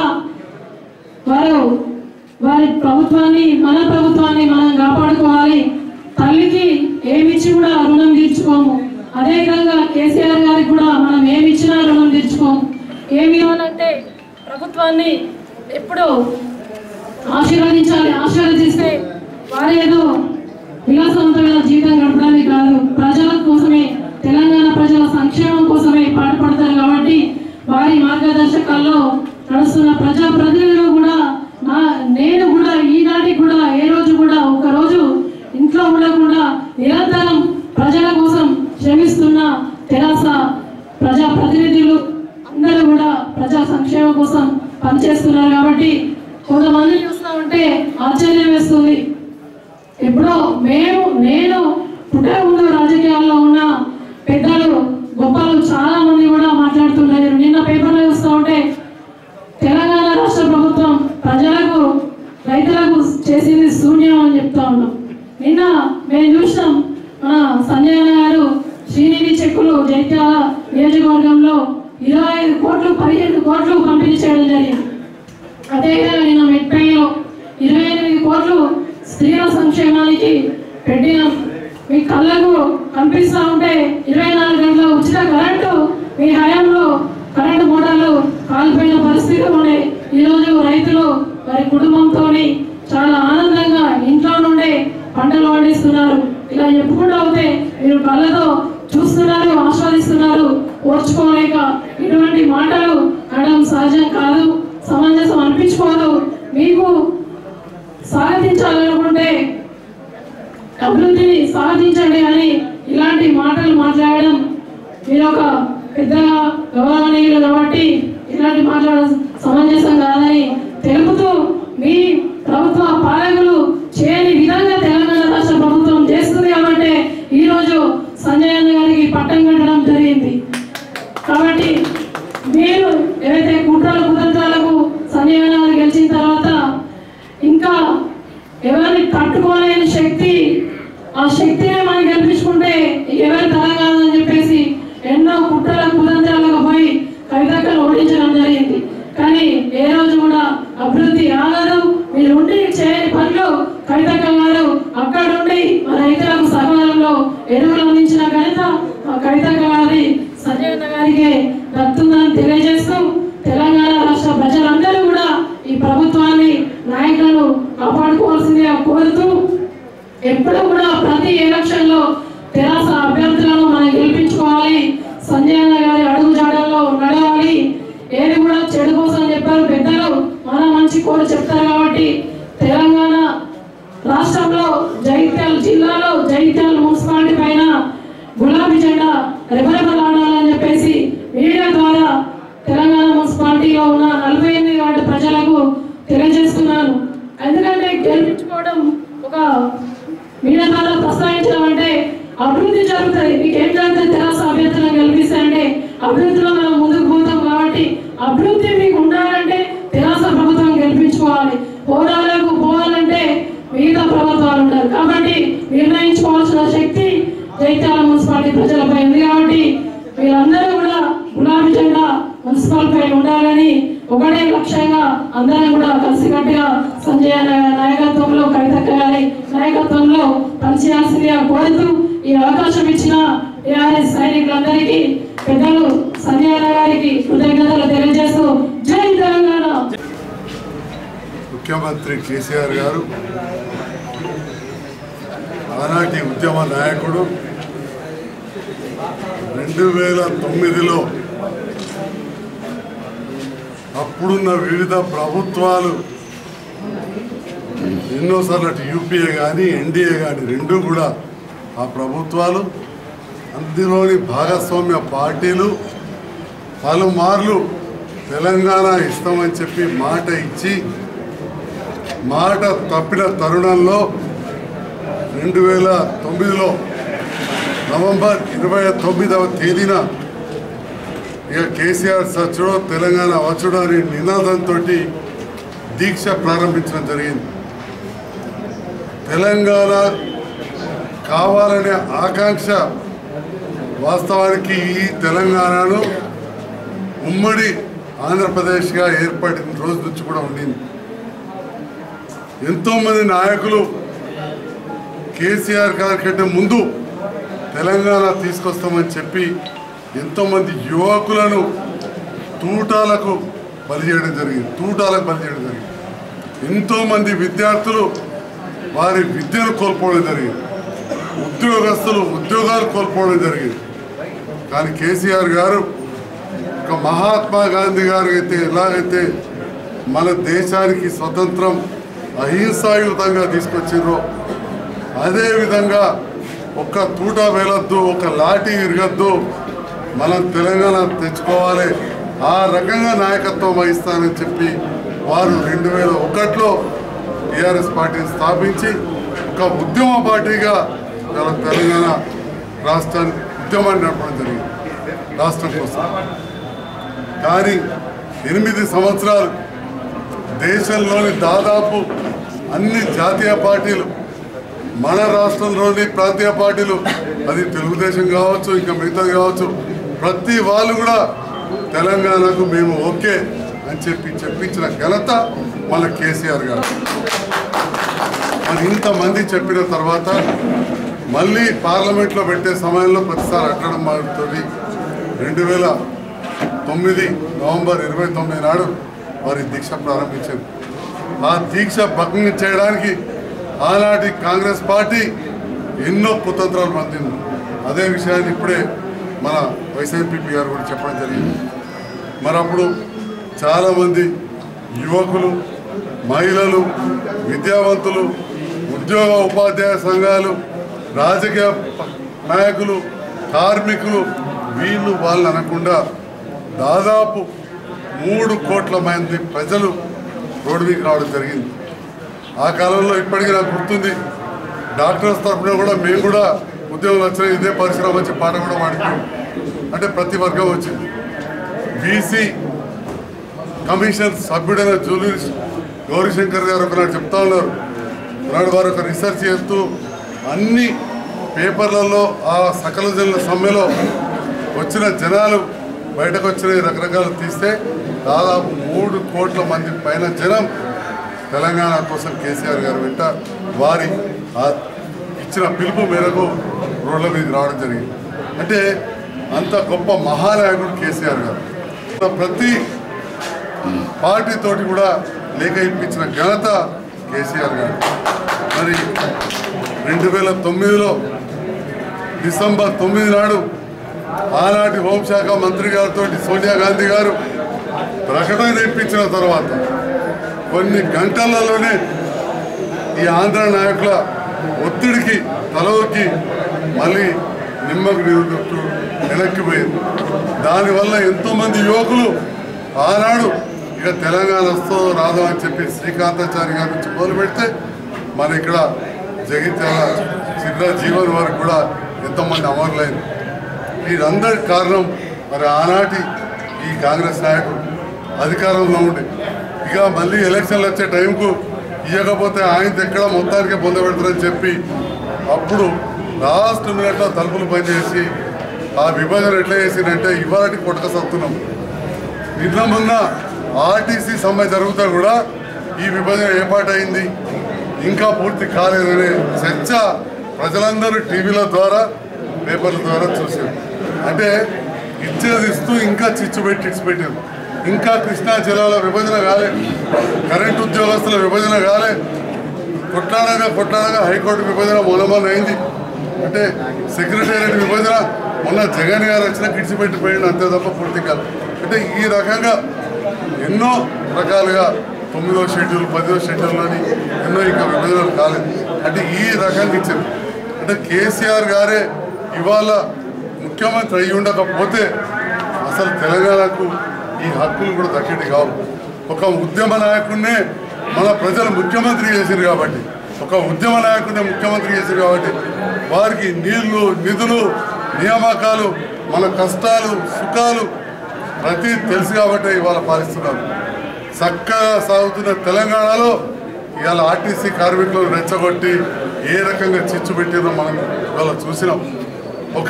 వారు వారి ప్రభుత్వాన్ని మన ప్రభుత్వాన్ని మనం కాపాడుకోవాలి తల్లికి ఏమిచ్చి కూడా రుణం తీర్చుకోము అదేవిధంగా కేసీఆర్ గారికి కూడా మనం ఏమి ఇచ్చినా రుణం తీర్చుకోము ఏమి అంటే ప్రభుత్వాన్ని ఎప్పుడు ఆశీర్వదించాలి ఆశీర్వదిస్తే వారు ఏదో విలాసవంతమైన జీవితం గడపడానికి కాదు ప్రజల కోసమే తెలంగాణ ప్రజల సంక్షేమం కోసమే పాటుపడతారు కాబట్టి వారి మార్గదర్శకాల్లో నడుస్తున్న ప్రజా ప్రతినిధులు కూడా నా నేను కూడా ఈనాటికి కూడా ఏ రోజు కూడా ఒక రోజు ఇంట్లో ఉండకుండా నిరంతరం ప్రజల కోసం శ్రమిస్తున్న తెరాస ప్రజా ప్రతినిధులు అందరూ కూడా ప్రజా సంక్షేమం కోసం పనిచేస్తున్నారు కాబట్టి కొంతమంది చూస్తూ ఉంటే ఆశ్చర్యం వేస్తుంది ఎప్పుడో మేము నేను పుట్టే ముందు రాజకీయాల్లో ఉన్న పెద్దలు గొప్పలు చాలా మంది కూడా మాట్లాడుతున్నారు నిన్న పేపర్లో చూస్తూ ఉంటే తెలంగాణ రాష్ట్ర ప్రభుత్వం ప్రజలకు రైతులకు చేసింది శూన్యం అని చెప్తా ఉన్నాం నిన్న మేము చూసినాం మన సంజయ్ అన్న గారు శ్రీనిధి చెక్కులు జైత్యాల నియోజకవర్గంలో ఇరవై ఐదు కోట్లు పదిహేను కోట్లు పంపిణీ చేయడం జరిగింది అదేవిధంగా నిన్న మెట్పైలో ఇరవై ఎనిమిది కోట్లు స్త్రీల సంక్షేమానికి పెట్టినాం మీ కళ్ళకు కనిపిస్తూ ఉంటే ఇరవై నాలుగు గంటల ఉచిత కరెంటు మీ హయాంలో కరెంటు మోటార్లు కాలిపోయిన పరిస్థితి ఉన్నాయి ఈరోజు రైతులు వారి కుటుంబంతో చాలా ఆనందంగా ఇంట్లో నుండే పంటలు పండిస్తున్నారు ఇలా చెప్పుకుంటూ అవుతే మీరు కళ్ళతో చూస్తున్నారు ఆస్వాదిస్తున్నారు ఓర్చుకోలేక ఇటువంటి మాటలు అనడం సహజం కాదు సమంజసం అనిపించుకోదు మీకు సాధించాలనుకుంటే అభివృద్ధిని సాధించండి అని ఇలాంటి మాటలు మాట్లాడడం మీరు ఒక పెద్దగా గౌరవనీయులు కాబట్టి ఇలాంటి మాట్లాడడం సమంజసం కాదని తెలుపుతూ మీ ప్రభుత్వ పాలకులు చేయని విధంగా తెలంగాణ రాష్ట్ర ప్రభుత్వం చేస్తుంది కాబట్టి ఈరోజు సంజయ్ అన్న గారికి పట్టం కట్టడం జరిగింది కాబట్టి మీరు ఏవైతే కుట్రలు కుతంత్రాలకు సంజయ్ అన్న గారు గెలిచిన తర్వాత ఇంకా ఎవరిని తట్టుకోలేని శక్తి ఆ శక్తిని మనం గెలిపించుకుంటే ఎవరి తరం కాదని చెప్పేసి ఎన్నో కుట్రల కుతంత్రాలకు పోయి కవితక్కను ఓడించడం జరిగింది కానీ ఏ రోజు కూడా అభివృద్ధి ఆగదు మీరు ఉండి చేయని పనులు కవితక్క గారు అక్కడుండి మా రైతులకు సకాలంలో ఎరువులు అందించిన ఘనత మా కవితక్క గారి సంజయ్ అన్న గారికి దక్కుతుందని తెలియజేస్తూ తెలంగాణ రాష్ట్ర ప్రజలందరూ కూడా ఈ ప్రభుత్వాన్ని నాయకులను కాపాడుకోవాల్సిందిగా కోరుతూ ఎప్పుడు కూడా ప్రతి ఎలక్షన్ లో తెరాస అభ్యర్థులను మనం గెలిపించుకోవాలి సంజయ్ అన్న గారి అడుగు జాడల్లో నడవాలి ఏది కూడా చెడు కోసం చెప్పారు పెద్దలు మన మంచి కోరు చెప్తారు కాబట్టి తెలంగాణ రాష్ట్రంలో జగిత్యాల జిల్లాలో జగిత్యాల మున్సిపాలిటీ పైన గులాబీ జెండా రెపరెపలాడాలని చెప్పేసి మీడియా ద్వారా తెలంగాణ మున్సిపాలిటీలో ఉన్న నలభై ఎనిమిది వార్డు ప్రజలకు తెలియజేస్తున్నాను ఎందుకంటే గెలిపించుకోవడం ఒక మీడియా ద్వారా ప్రస్తావించడం అంటే అభివృద్ధి జరుగుతుంది మీకు ఏం జరుగుతుంది తెరాస అభ్యర్థులను గెలిపిస్తే అంటే అభివృద్ధిలో మనం ముందుకు పోతాం కాబట్టి అభివృద్ధి మీకు ఉండాలంటే తెరాస ప్రభుత్వం గెలిపించుకోవాలి హోదాలకు పోవాలంటే మిగతా ప్రభుత్వాలు ఉండాలి కాబట్టి నిర్ణయించుకోవాల్సిన శక్తి జైత్యాల మున్సిపాలిటీ ప్రజలపై ఉంది కాబట్టి వీళ్ళందరూ కూడా గులాబీ జెండా మున్సిపల్ పై ఉండాలని ఒకటే లక్ష్యంగా అందరం కూడా కలిసికట్టుగా సంజయ్ అన్న గారి నాయకత్వంలో కవితక్క గారి నాయకత్వంలో పనిచేయాల్సిందిగా కోరుతూ ఈ అవకాశం ఇచ్చిన టీఆర్ఎస్ సైనికులందరికీ పెద్దలు సంజయ్ అన్న గారికి కృతజ్ఞతలు తెలియజేస్తూ జై తెలంగాణ ముఖ్యమంత్రి కేసీఆర్ గారు ఆనాటి ఉద్యమ నాయకుడు రెండు వేల తొమ్మిదిలో అప్పుడున్న వివిధ ప్రభుత్వాలు ఎన్నోసార్లు అటు యూపీఏ కానీ ఎన్డీఏ కానీ రెండు కూడా ఆ ప్రభుత్వాలు అందులోని భాగస్వామ్య పార్టీలు పలుమార్లు తెలంగాణ ఇస్తామని చెప్పి మాట ఇచ్చి మాట తప్పిన తరుణంలో రెండు వేల తొమ్మిదిలో నవంబర్ ఇరవై తొమ్మిదవ తేదీన ఇక కేసీఆర్ సచ్చుడో తెలంగాణ వచ్చుడో అనే నినాదంతో దీక్ష ప్రారంభించడం జరిగింది తెలంగాణ కావాలనే ఆకాంక్ష వాస్తవానికి ఈ తెలంగాణను ఉమ్మడి ఆంధ్రప్రదేశ్గా ఏర్పడిన రోజు నుంచి కూడా ఉండింది ఎంతోమంది నాయకులు కేసీఆర్ గారి కంటే ముందు తెలంగాణ తీసుకొస్తామని చెప్పి ఎంతోమంది యువకులను తూటాలకు బలి చేయడం జరిగింది తూటాలకు బలి చేయడం జరిగింది ఎంతోమంది విద్యార్థులు వారి విద్యను కోల్పోవడం జరిగింది ఉద్యోగస్తులు ఉద్యోగాలు కోల్పోవడం జరిగింది కానీ కేసీఆర్ గారు ఒక మహాత్మా గాంధీ గారు అయితే ఎలాగైతే మన దేశానికి స్వతంత్రం అహింసాయుతంగా తీసుకొచ్చిండ్రో అదేవిధంగా ఒక్క తూట వేలొద్దు ఒక లాఠీ ఇరగద్దు మనం తెలంగాణ తెచ్చుకోవాలి ఆ రకంగా నాయకత్వం వహిస్తానని చెప్పి వారు రెండు వేల ఒకటిలో టీఆర్ఎస్ పార్టీని స్థాపించి ఒక ఉద్యమ పార్టీగా మన తెలంగాణ రాష్ట్రాన్ని ఉద్యమాన్ని నడపడం జరిగింది రాష్ట్రం కోసం కానీ ఎనిమిది సంవత్సరాలు దేశంలోని దాదాపు అన్ని జాతీయ పార్టీలు మన రాష్ట్రంలోని ప్రాంతీయ పార్టీలు అది తెలుగుదేశం కావచ్చు ఇంకా మిగతాది కావచ్చు ప్రతి వాళ్ళు కూడా తెలంగాణకు మేము ఓకే అని చెప్పి చెప్పించిన ఘనత మన కేసీఆర్ గారు మరి ఇంతమంది చెప్పిన తర్వాత మళ్ళీ పార్లమెంట్లో పెట్టే సమయంలో ప్రతిసారి అట్టడం మారుతుంది రెండు వేల తొమ్మిది నవంబర్ ఇరవై తొమ్మిది నాడు వారి దీక్ష ప్రారంభించారు ఆ దీక్ష భగ్నం చేయడానికి ఆనాటి కాంగ్రెస్ పార్టీ ఎన్నో కుతంత్రాలు పొందింది అదే విషయాన్ని ఇప్పుడే మన వైఎస్ఆర్పీపీ గారు కూడా చెప్పడం జరిగింది మరి అప్పుడు చాలామంది యువకులు మహిళలు విద్యావంతులు ఉద్యోగ ఉపాధ్యాయ సంఘాలు రాజకీయ ప- నాయకులు కార్మికులు వీళ్ళు వాళ్ళు అనకుండా దాదాపు మూడు కోట్ల మంది ప్రజలు రోడ్డు మీకు రావడం జరిగింది ఆ కాలంలో ఇప్పటికీ నాకు గుర్తుంది డాక్టర్స్ తరఫున కూడా మేము కూడా ఉద్యోగం వచ్చిన ఇదే పరిశ్రమ వచ్చి పాట కూడా పాడుకున్నాం అంటే ప్రతి వర్గం వచ్చింది బీసీ కమిషన్ సభ్యుడైన జూలూరి గౌరీశంకర్ గారు ఒకనాడు చెప్తా ఉన్నారు నాడు వారు ఒక రీసెర్చ్ చేస్తూ అన్ని పేపర్లలో ఆ సకల జనుల సమ్మెలో వచ్చిన జనాలు బయటకు వచ్చిన రకరకాలు తీస్తే దాదాపు మూడు కోట్ల మంది పైన జనం తెలంగాణ కోసం కేసీఆర్ గారు వెంట వారి ఆ ఇచ్చిన పిలుపు మేరకు రోడ్ల మీద రావడం జరిగింది అంటే అంత గొప్ప మహానాయకుడు కేసీఆర్ గారు ప్రతి పార్టీ తోటి కూడా లేఖ ఇప్పించిన ఘనత కేసీఆర్ గారు మరి రెండు వేల తొమ్మిదిలో డిసెంబర్ తొమ్మిది నాడు ఆనాటి హోంశాఖ మంత్రి గారితో సోనియా గాంధీ గారు ప్రకటన ఇప్పించిన తర్వాత కొన్ని గంటలలోనే ఈ ఆంధ్ర నాయకుల ఒత్తిడికి తలవకి మళ్ళీ నిమ్మకు నీరు వెనక్కిపోయింది దానివల్ల ఎంతోమంది యువకులు ఆనాడు ఇక తెలంగాణ వస్తుందో రాదో అని చెప్పి శ్రీకాంతాచారి గారి నుంచి మొదలు పెడితే మన ఇక్కడ జగిత్యాల చిన్న జీవన్ వరకు కూడా ఎంతోమంది అమరులైంది వీరందరి కారణం మరి ఆనాటి ఈ కాంగ్రెస్ నాయకుడు అధికారంలో ఉండి ఇక మళ్ళీ ఎలక్షన్లు వచ్చే టైంకు ఇవ్వకపోతే ఆయన ఎక్కడ మొత్తానికి పొందబెడతారని చెప్పి అప్పుడు లాస్ట్ మినిట్లో తలుపులు పనిచేసి ఆ విభజన ఎట్లా చేసిందంటే ఇవాళకి కొట్టక సత్తున్నాం నిన్న మొన్న ఆర్టీసీ సమ్మె జరుగుతా కూడా ఈ విభజన ఏర్పాటైంది ఇంకా పూర్తి కాలేదనే చర్చ ప్రజలందరూ టీవీల ద్వారా పేపర్ల ద్వారా చూశారు అంటే ఇచ్చేది ఇస్తూ ఇంకా చిచ్చు పెట్టి ఇచ్చి పెట్టారు ఇంకా కృష్ణా జిల్లాల విభజన కాలే కరెంట్ ఉద్యోగస్తుల విభజన కాలే కొట్లాడగా కొట్లాడగా హైకోర్టు విభజన మొన్న అయింది అంటే సెక్రటేరియట్ విభజన మొన్న జగన్ గారు వచ్చిన గిడిచిపెట్టిపోయింది అంతే తప్ప పూర్తి కాదు అంటే ఈ రకంగా ఎన్నో రకాలుగా తొమ్మిదో షెడ్యూల్ పదో షెడ్యూల్లోని ఎన్నో ఇంకా విభజనలు కాలేదు అంటే ఈ రకంగా ఇచ్చారు అంటే కేసీఆర్ గారే ఇవాళ ముఖ్యమంత్రి అయి ఉండకపోతే అసలు తెలంగాణకు ఈ హక్కులు కూడా దక్కేటి కావు ఒక ఉద్యమ నాయకుడినే మన ప్రజలు ముఖ్యమంత్రి చేశారు కాబట్టి ఒక ఉద్యమ నాయకుడిని ముఖ్యమంత్రి చేశారు కాబట్టి వారికి నీళ్లు నిధులు నియామకాలు మన కష్టాలు సుఖాలు ప్రతి తెలుసు కాబట్టి ఇవాళ పాలిస్తున్నారు చక్కగా సాగుతున్న తెలంగాణలో ఇవాళ ఆర్టీసీ కార్మికులను రెచ్చగొట్టి ఏ రకంగా చిచ్చు పెట్టినో మనం ఇవాళ చూసినాం ఒక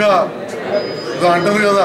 ఏదో అంటారు కదా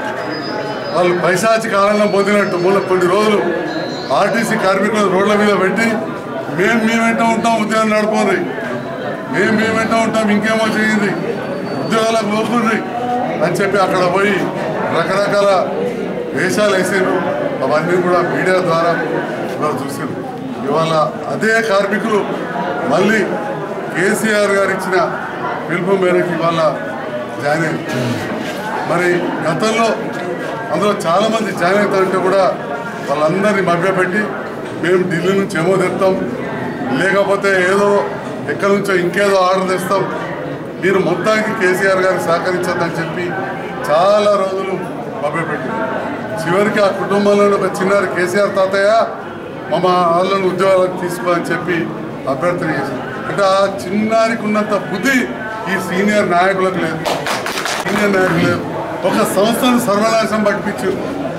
వాళ్ళు పైశాచిక ఆనందం పొందినట్టు మొన్న కొన్ని రోజులు ఆర్టీసీ కార్మికులను రోడ్ల మీద పెట్టి మేము మీ వెంట ఉంటాం ఉద్యోగం నడుపుండ్రి మేము మీ వెంట ఉంటాం ఇంకేమో చేయండి ఉద్యోగాలకు పోకుండ్రి అని చెప్పి అక్కడ పోయి రకరకాల వేషాలు వేసారు అవన్నీ కూడా మీడియా ద్వారా ఇవాళ చూసారు ఇవాళ అదే కార్మికులు మళ్ళీ కేసీఆర్ గారు ఇచ్చిన పిలుపు మేరకు ఇవాళ జాయిన్ అయ్యారు మరి గతంలో అందులో చాలామంది జాయిన్ అవుతారంటే కూడా వాళ్ళందరినీ మభ్యపెట్టి మేము ఢిల్లీ నుంచి ఏమో తెస్తాం లేకపోతే ఏదో ఎక్కడి నుంచో ఇంకేదో ఆర్డర్ తెస్తాం మీరు మొత్తానికి కేసీఆర్ గారికి సహకరించొద్దని చెప్పి చాలా రోజులు మభ్యపెట్టింది చివరికి ఆ కుటుంబంలో ఒక చిన్నారి కేసీఆర్ తాతయ్య మా వాళ్ళని ఉద్యోగాలకు తీసుకోవాలని చెప్పి అభ్యర్థన చేశారు అంటే ఆ చిన్నారికి ఉన్నంత బుద్ధి ఈ సీనియర్ నాయకులకు లేదు సీనియర్ నాయకులు లేదు ఒక సంస్థను సర్వనాశనం పట్టించారు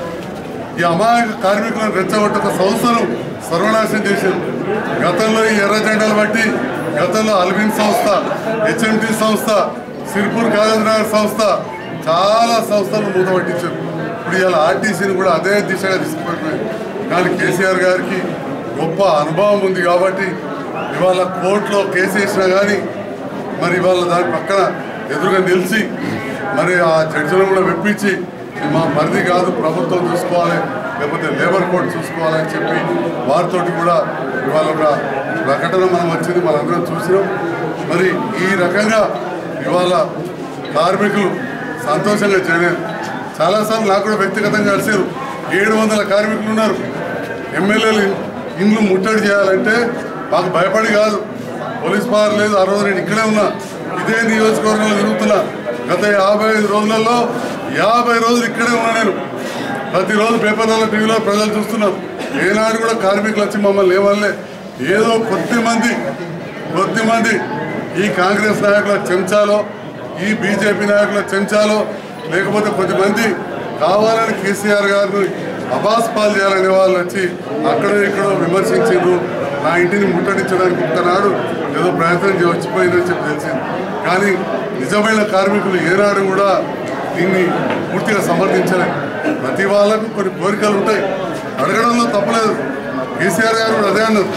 ఈ అమాయక కార్మికులను రెచ్చగొట్టి ఒక సంస్థను సర్వనాశనం చేశారు గతంలో ఈ ఎర్ర జెండాలు బట్టి గతంలో అల్విన్ సంస్థ హెచ్ఎంటి సంస్థ సిర్పూర్ కాగజ్నగర్ సంస్థ చాలా సంస్థలు మూతపట్టించారు ఇప్పుడు ఇవాళ ఆర్టీసీని కూడా అదే దిశగా తీసుకుపోయినాయి కానీ కేసీఆర్ గారికి గొప్ప అనుభవం ఉంది కాబట్టి ఇవాళ కోర్టులో కేసు వేసినా కానీ మరి ఇవాళ దాని పక్కన ఎదురుగా నిలిచి మరి ఆ జడ్జిలను కూడా మెప్పించి ఇది మా పరిధి కాదు ప్రభుత్వం చూసుకోవాలి లేకపోతే లేబర్ కోర్టు చూసుకోవాలని చెప్పి వారితోటి కూడా ఇవాళ ఒక ప్రకటన మనం వచ్చింది మనందరం చూసినాం మరి ఈ రకంగా ఇవాళ కార్మికులు సంతోషంగా చేయలేరు చాలాసార్లు నాకు కూడా వ్యక్తిగతంగా కలిసారు ఏడు వందల కార్మికులు ఉన్నారు ఎమ్మెల్యేలు ఇండ్లు ముట్టడి చేయాలంటే మాకు భయపడి కాదు పోలీస్ పవర్ లేదు ఆ రోజు నేను ఇక్కడే ఉన్నా ఇదే నియోజకవర్గంలో తిరుగుతున్నా గత యాభై ఐదు రోజులలో యాభై రోజులు ఇక్కడే ఉన్నా నేను ప్రతిరోజు పేపర్లలో టీవీలో ప్రజలు చూస్తున్నారు ఏనాడు కూడా కార్మికులు వచ్చి మమ్మల్ని ఏమల్లే ఏదో కొద్ది మంది కొద్ది మంది ఈ కాంగ్రెస్ నాయకుల చెంచాలో ఈ బీజేపీ నాయకుల చెంచాలో లేకపోతే కొద్దిమంది కావాలని కేసీఆర్ గారిని అబాస్ పాలు చేయాలనే వాళ్ళు వచ్చి అక్కడో ఇక్కడో విమర్శించారు నా ఇంటిని ముట్టడించడానికి ఒక్కనాడు ఏదో ప్రయత్నం చేసి వచ్చిపోయిందని చెప్పి తెలిసింది కానీ నిజమైన కార్మికులు ఏనాడు కూడా దీన్ని పూర్తిగా సమర్థించలేదు ప్రతి వాళ్ళకు కొన్ని కోరికలు ఉంటాయి అడగడంలో తప్పలేదు కేసీఆర్ గారు కూడా అదే అన్నారు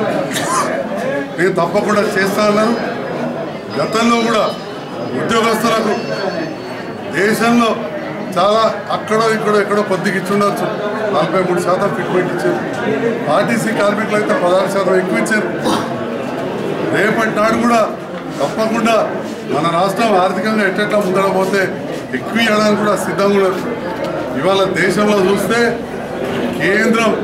నేను తప్పకుండా చేస్తా అన్నారు గతంలో కూడా ఉద్యోగస్తులకు దేశంలో చాలా అక్కడో ఇక్కడో ఎక్కడో కొద్దిగా ఇచ్చుండొచ్చు నలభై మూడు శాతం ఫిట్మెంట్ ఇచ్చారు ఆర్టీసీ కార్మికులు అయితే పదహారు శాతం ఎక్కువ ఇచ్చారు రేపటి నాడు కూడా తప్పకుండా మన రాష్ట్రం ఆర్థికంగా ఎట్టెట్లా ముందడపోతే ఎక్కువ ఇవ్వడానికి కూడా సిద్ధంగా ఉన్నారు ఇవాళ దేశంలో చూస్తే కేంద్రం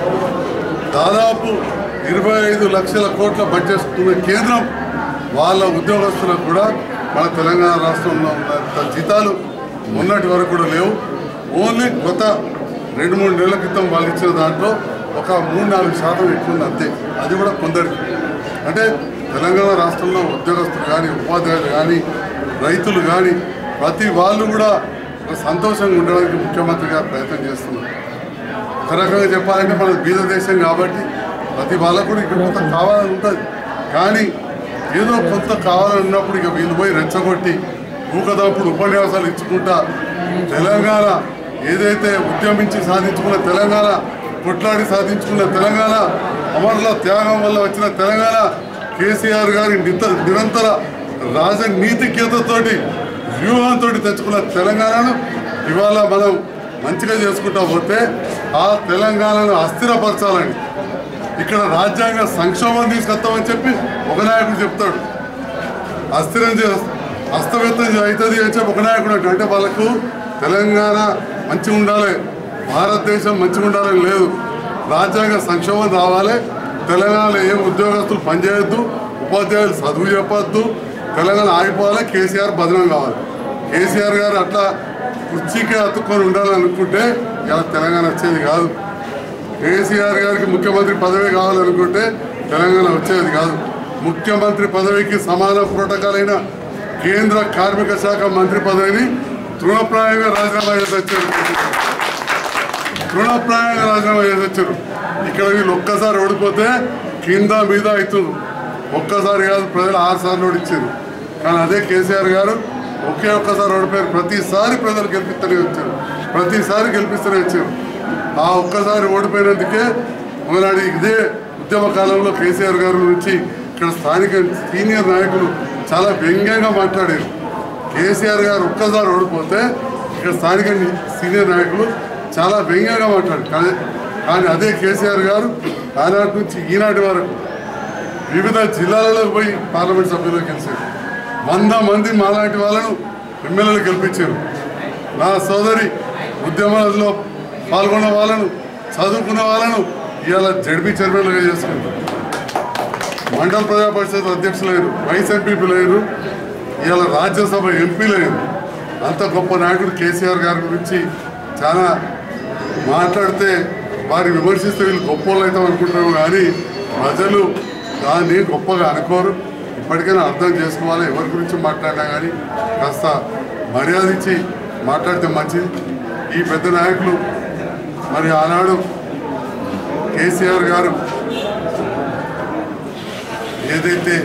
దాదాపు ఇరవై ఐదు లక్షల కోట్ల బడ్జెట్ ఉన్న కేంద్రం వాళ్ళ ఉద్యోగస్తులకు కూడా మన తెలంగాణ రాష్ట్రంలో ఉన్నంత జీతాలు మొన్నటి వరకు కూడా లేవు ఓన్లీ గత రెండు మూడు నెలల క్రితం వాళ్ళు ఇచ్చిన దాంట్లో ఒక మూడు నాలుగు శాతం ఎక్కువ ఉంది అంతే అది కూడా కొందరికి అంటే తెలంగాణ రాష్ట్రంలో ఉద్యోగస్తులు కానీ ఉపాధ్యాయులు కానీ రైతులు కానీ ప్రతి వాళ్ళు కూడా ఒక సంతోషంగా ఉండడానికి ముఖ్యమంత్రి గారు ప్రయత్నం చేస్తున్నారు ఒక రకంగా చెప్పాలంటే మన బీద దేశం కాబట్టి ప్రతి వాళ్ళకు కూడా ఇక్కడ కొంత కావాలని ఉంటుంది కానీ ఏదో కొంత కావాలని ఉన్నప్పుడు ఇక వీళ్ళు పోయి రెచ్చగొట్టి ఊకదప్పుడు ఉపన్యాసాలు ఇచ్చుకుంటా తెలంగాణ ఏదైతే ఉద్యమించి సాధించుకున్న తెలంగాణ కొట్లాడి సాధించుకున్న తెలంగాణ అమరుల త్యాగం వల్ల వచ్చిన తెలంగాణ కేసీఆర్ గారి నిత నిరంతర రాజనీతిజ్ఞతతోటి వ్యూహంతో తెచ్చుకున్న తెలంగాణను ఇవాళ మనం మంచిగా చేసుకుంటా పోతే ఆ తెలంగాణను అస్థిరపరచాలని ఇక్కడ రాజ్యాంగ సంక్షోభం తీసుకొస్తామని చెప్పి ఒక నాయకుడు చెప్తాడు అస్థిరం చే అస్తవ్యస్తం అవుతుంది అని చెప్పి ఒక నాయకుడు అంటాడు. అంటే వాళ్ళకు తెలంగాణ మంచిగా ఉండాలి భారతదేశం మంచిగా ఉండాలని లేదు రాజ్యాంగ సంక్షోభం రావాలి తెలంగాణలో ఏం ఉద్యోగస్తులు పనిచేయొద్దు ఉపాధ్యాయులు చదువు చెప్పొద్దు తెలంగాణ ఆగిపోవాలి కేసీఆర్ బదనం కావాలి కేసీఆర్ గారు అట్లా కుర్చీకే అతుక్కొని ఉండాలనుకుంటే ఇలా తెలంగాణ వచ్చేది కాదు కేసీఆర్ గారికి ముఖ్యమంత్రి పదవి కావాలనుకుంటే తెలంగాణ వచ్చేది కాదు ముఖ్యమంత్రి పదవికి సమాన ప్రోటోకాల్ అయిన కేంద్ర కార్మిక శాఖ మంత్రి పదవిని తృణప్రాయంగా రాజీనామా చేసి వచ్చారు తృణప్రాయంగా రాజీనామా చేసి వచ్చారు ఇక్కడ వీళ్ళు ఒక్కసారి ఓడిపోతే కింద మీద అవుతుంది ఒక్కసారి కాదు ప్రజలు ఆరు సార్లు ఓడిచ్చారు కానీ అదే కేసీఆర్ గారు ఒకే ఒక్కసారి ఓడిపోయారు ప్రతిసారి ప్రజలు గెలిపిస్తూనే వచ్చారు ప్రతిసారి గెలిపిస్తూనే వచ్చారు ఆ ఒక్కసారి ఓడిపోయినందుకే ఒకనాడు ఇదే ఉద్యమ కాలంలో కేసీఆర్ గారి నుంచి ఇక్కడ స్థానిక సీనియర్ నాయకులు చాలా వ్యంగ్యంగా మాట్లాడారు కేసీఆర్ గారు ఒక్కసారి ఓడిపోతే ఇక్కడ స్థానిక సీనియర్ నాయకులు చాలా వ్యంగ్యంగా మాట్లాడారు కానీ కానీ అదే కేసీఆర్ గారు ఆనాటి నుంచి ఈనాటి వరకు వివిధ జిల్లాలలో పోయి పార్లమెంట్ సభ్యులు గెలిచారు వంద మంది మాలాంటి వాళ్ళను ఎమ్మెల్యేలు గెలిపించారు నా సోదరి ఉద్యమాలలో పాల్గొన్న వాళ్ళను చదువుకున్న వాళ్ళను ఇవాళ జడ్పీ చైర్మన్లుగా చేసుకుంటారు మండల ప్రజా పరిషత్ అధ్యక్షులైన వైస్ ఎంపీలైన ఇవాళ రాజ్యసభ ఎంపీలైన అంత గొప్ప నాయకుడు కేసీఆర్ గారి గురించి చాలా మాట్లాడితే వారిని విమర్శిస్తే వీళ్ళు గొప్ప వాళ్ళు అవుతాం అనుకుంటున్నాము కానీ ప్రజలు దాన్ని గొప్పగా అనుకోరు ఇప్పటికైనా అర్థం చేసుకోవాలి ఎవరి గురించి మాట్లాడినా కానీ కాస్త మర్యాద ఇచ్చి మాట్లాడితే మంచిది ఈ పెద్ద నాయకులు మరి ఆనాడు కేసీఆర్ గారు ఏదైతే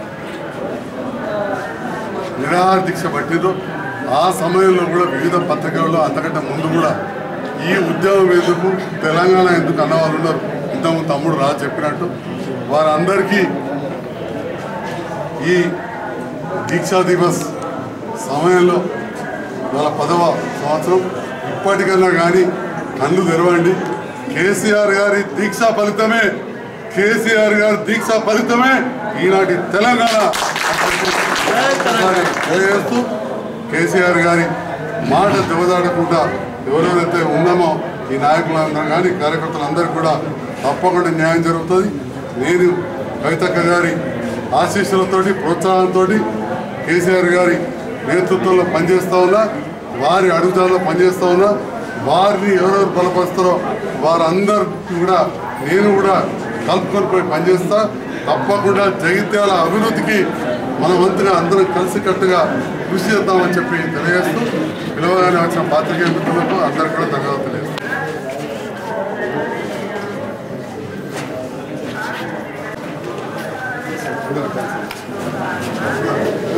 నిరాహార దీక్ష పట్టిందో ఆ సమయంలో కూడా వివిధ పత్రికల్లో అంతకంటే ముందు కూడా ఈ ఉద్యమం ఎందుకు తెలంగాణ ఎందుకు అన్న వాళ్ళు ఉన్నారు ఇంతకుముందు తమ్ముడు రా చెప్పినట్టు వారందరికీ ఈ దీక్షా దివస్ సమయంలో వాళ్ళ పదవ సంవత్సరం ఇప్పటికన్నా కానీ కళ్ళు తెరవండి కేసీఆర్ గారి దీక్షా ఫలితమే కేసీఆర్ గారి దీక్షా ఫలితమే ఈనాటి తెలంగాణ తెలియజేస్తూ కేసీఆర్ గారి మాట దెబ్బదాడకుండా ఎవరెవరైతే ఉన్నామో ఈ నాయకులందరూ కానీ కార్యకర్తలందరికీ కూడా తప్పకుండా న్యాయం జరుగుతుంది నేను కవితక్క గారి ఆశీస్సులతోటి ప్రోత్సాహంతో కేసీఆర్ గారి నేతృత్వంలో పనిచేస్తూ ఉన్నా వారి అడుగుదలలో పనిచేస్తూ ఉన్నా వారిని ఎవరెవరు బలపరుస్తారో వారందరికీ కూడా నేను కూడా కలుపుకొని పోయి పనిచేస్తా తప్పకుండా జగిత్యాల అభివృద్ధికి మన వంతుగా అందరం కలిసికట్టుగా కృషి చేద్దామని చెప్పి తెలియజేస్తూ పిలవగానే వచ్చిన పాత్రికేయ మిత్రులకు అందరికీ కూడా ధన్యవాదాలు తెలియజేస్తాను Thank you.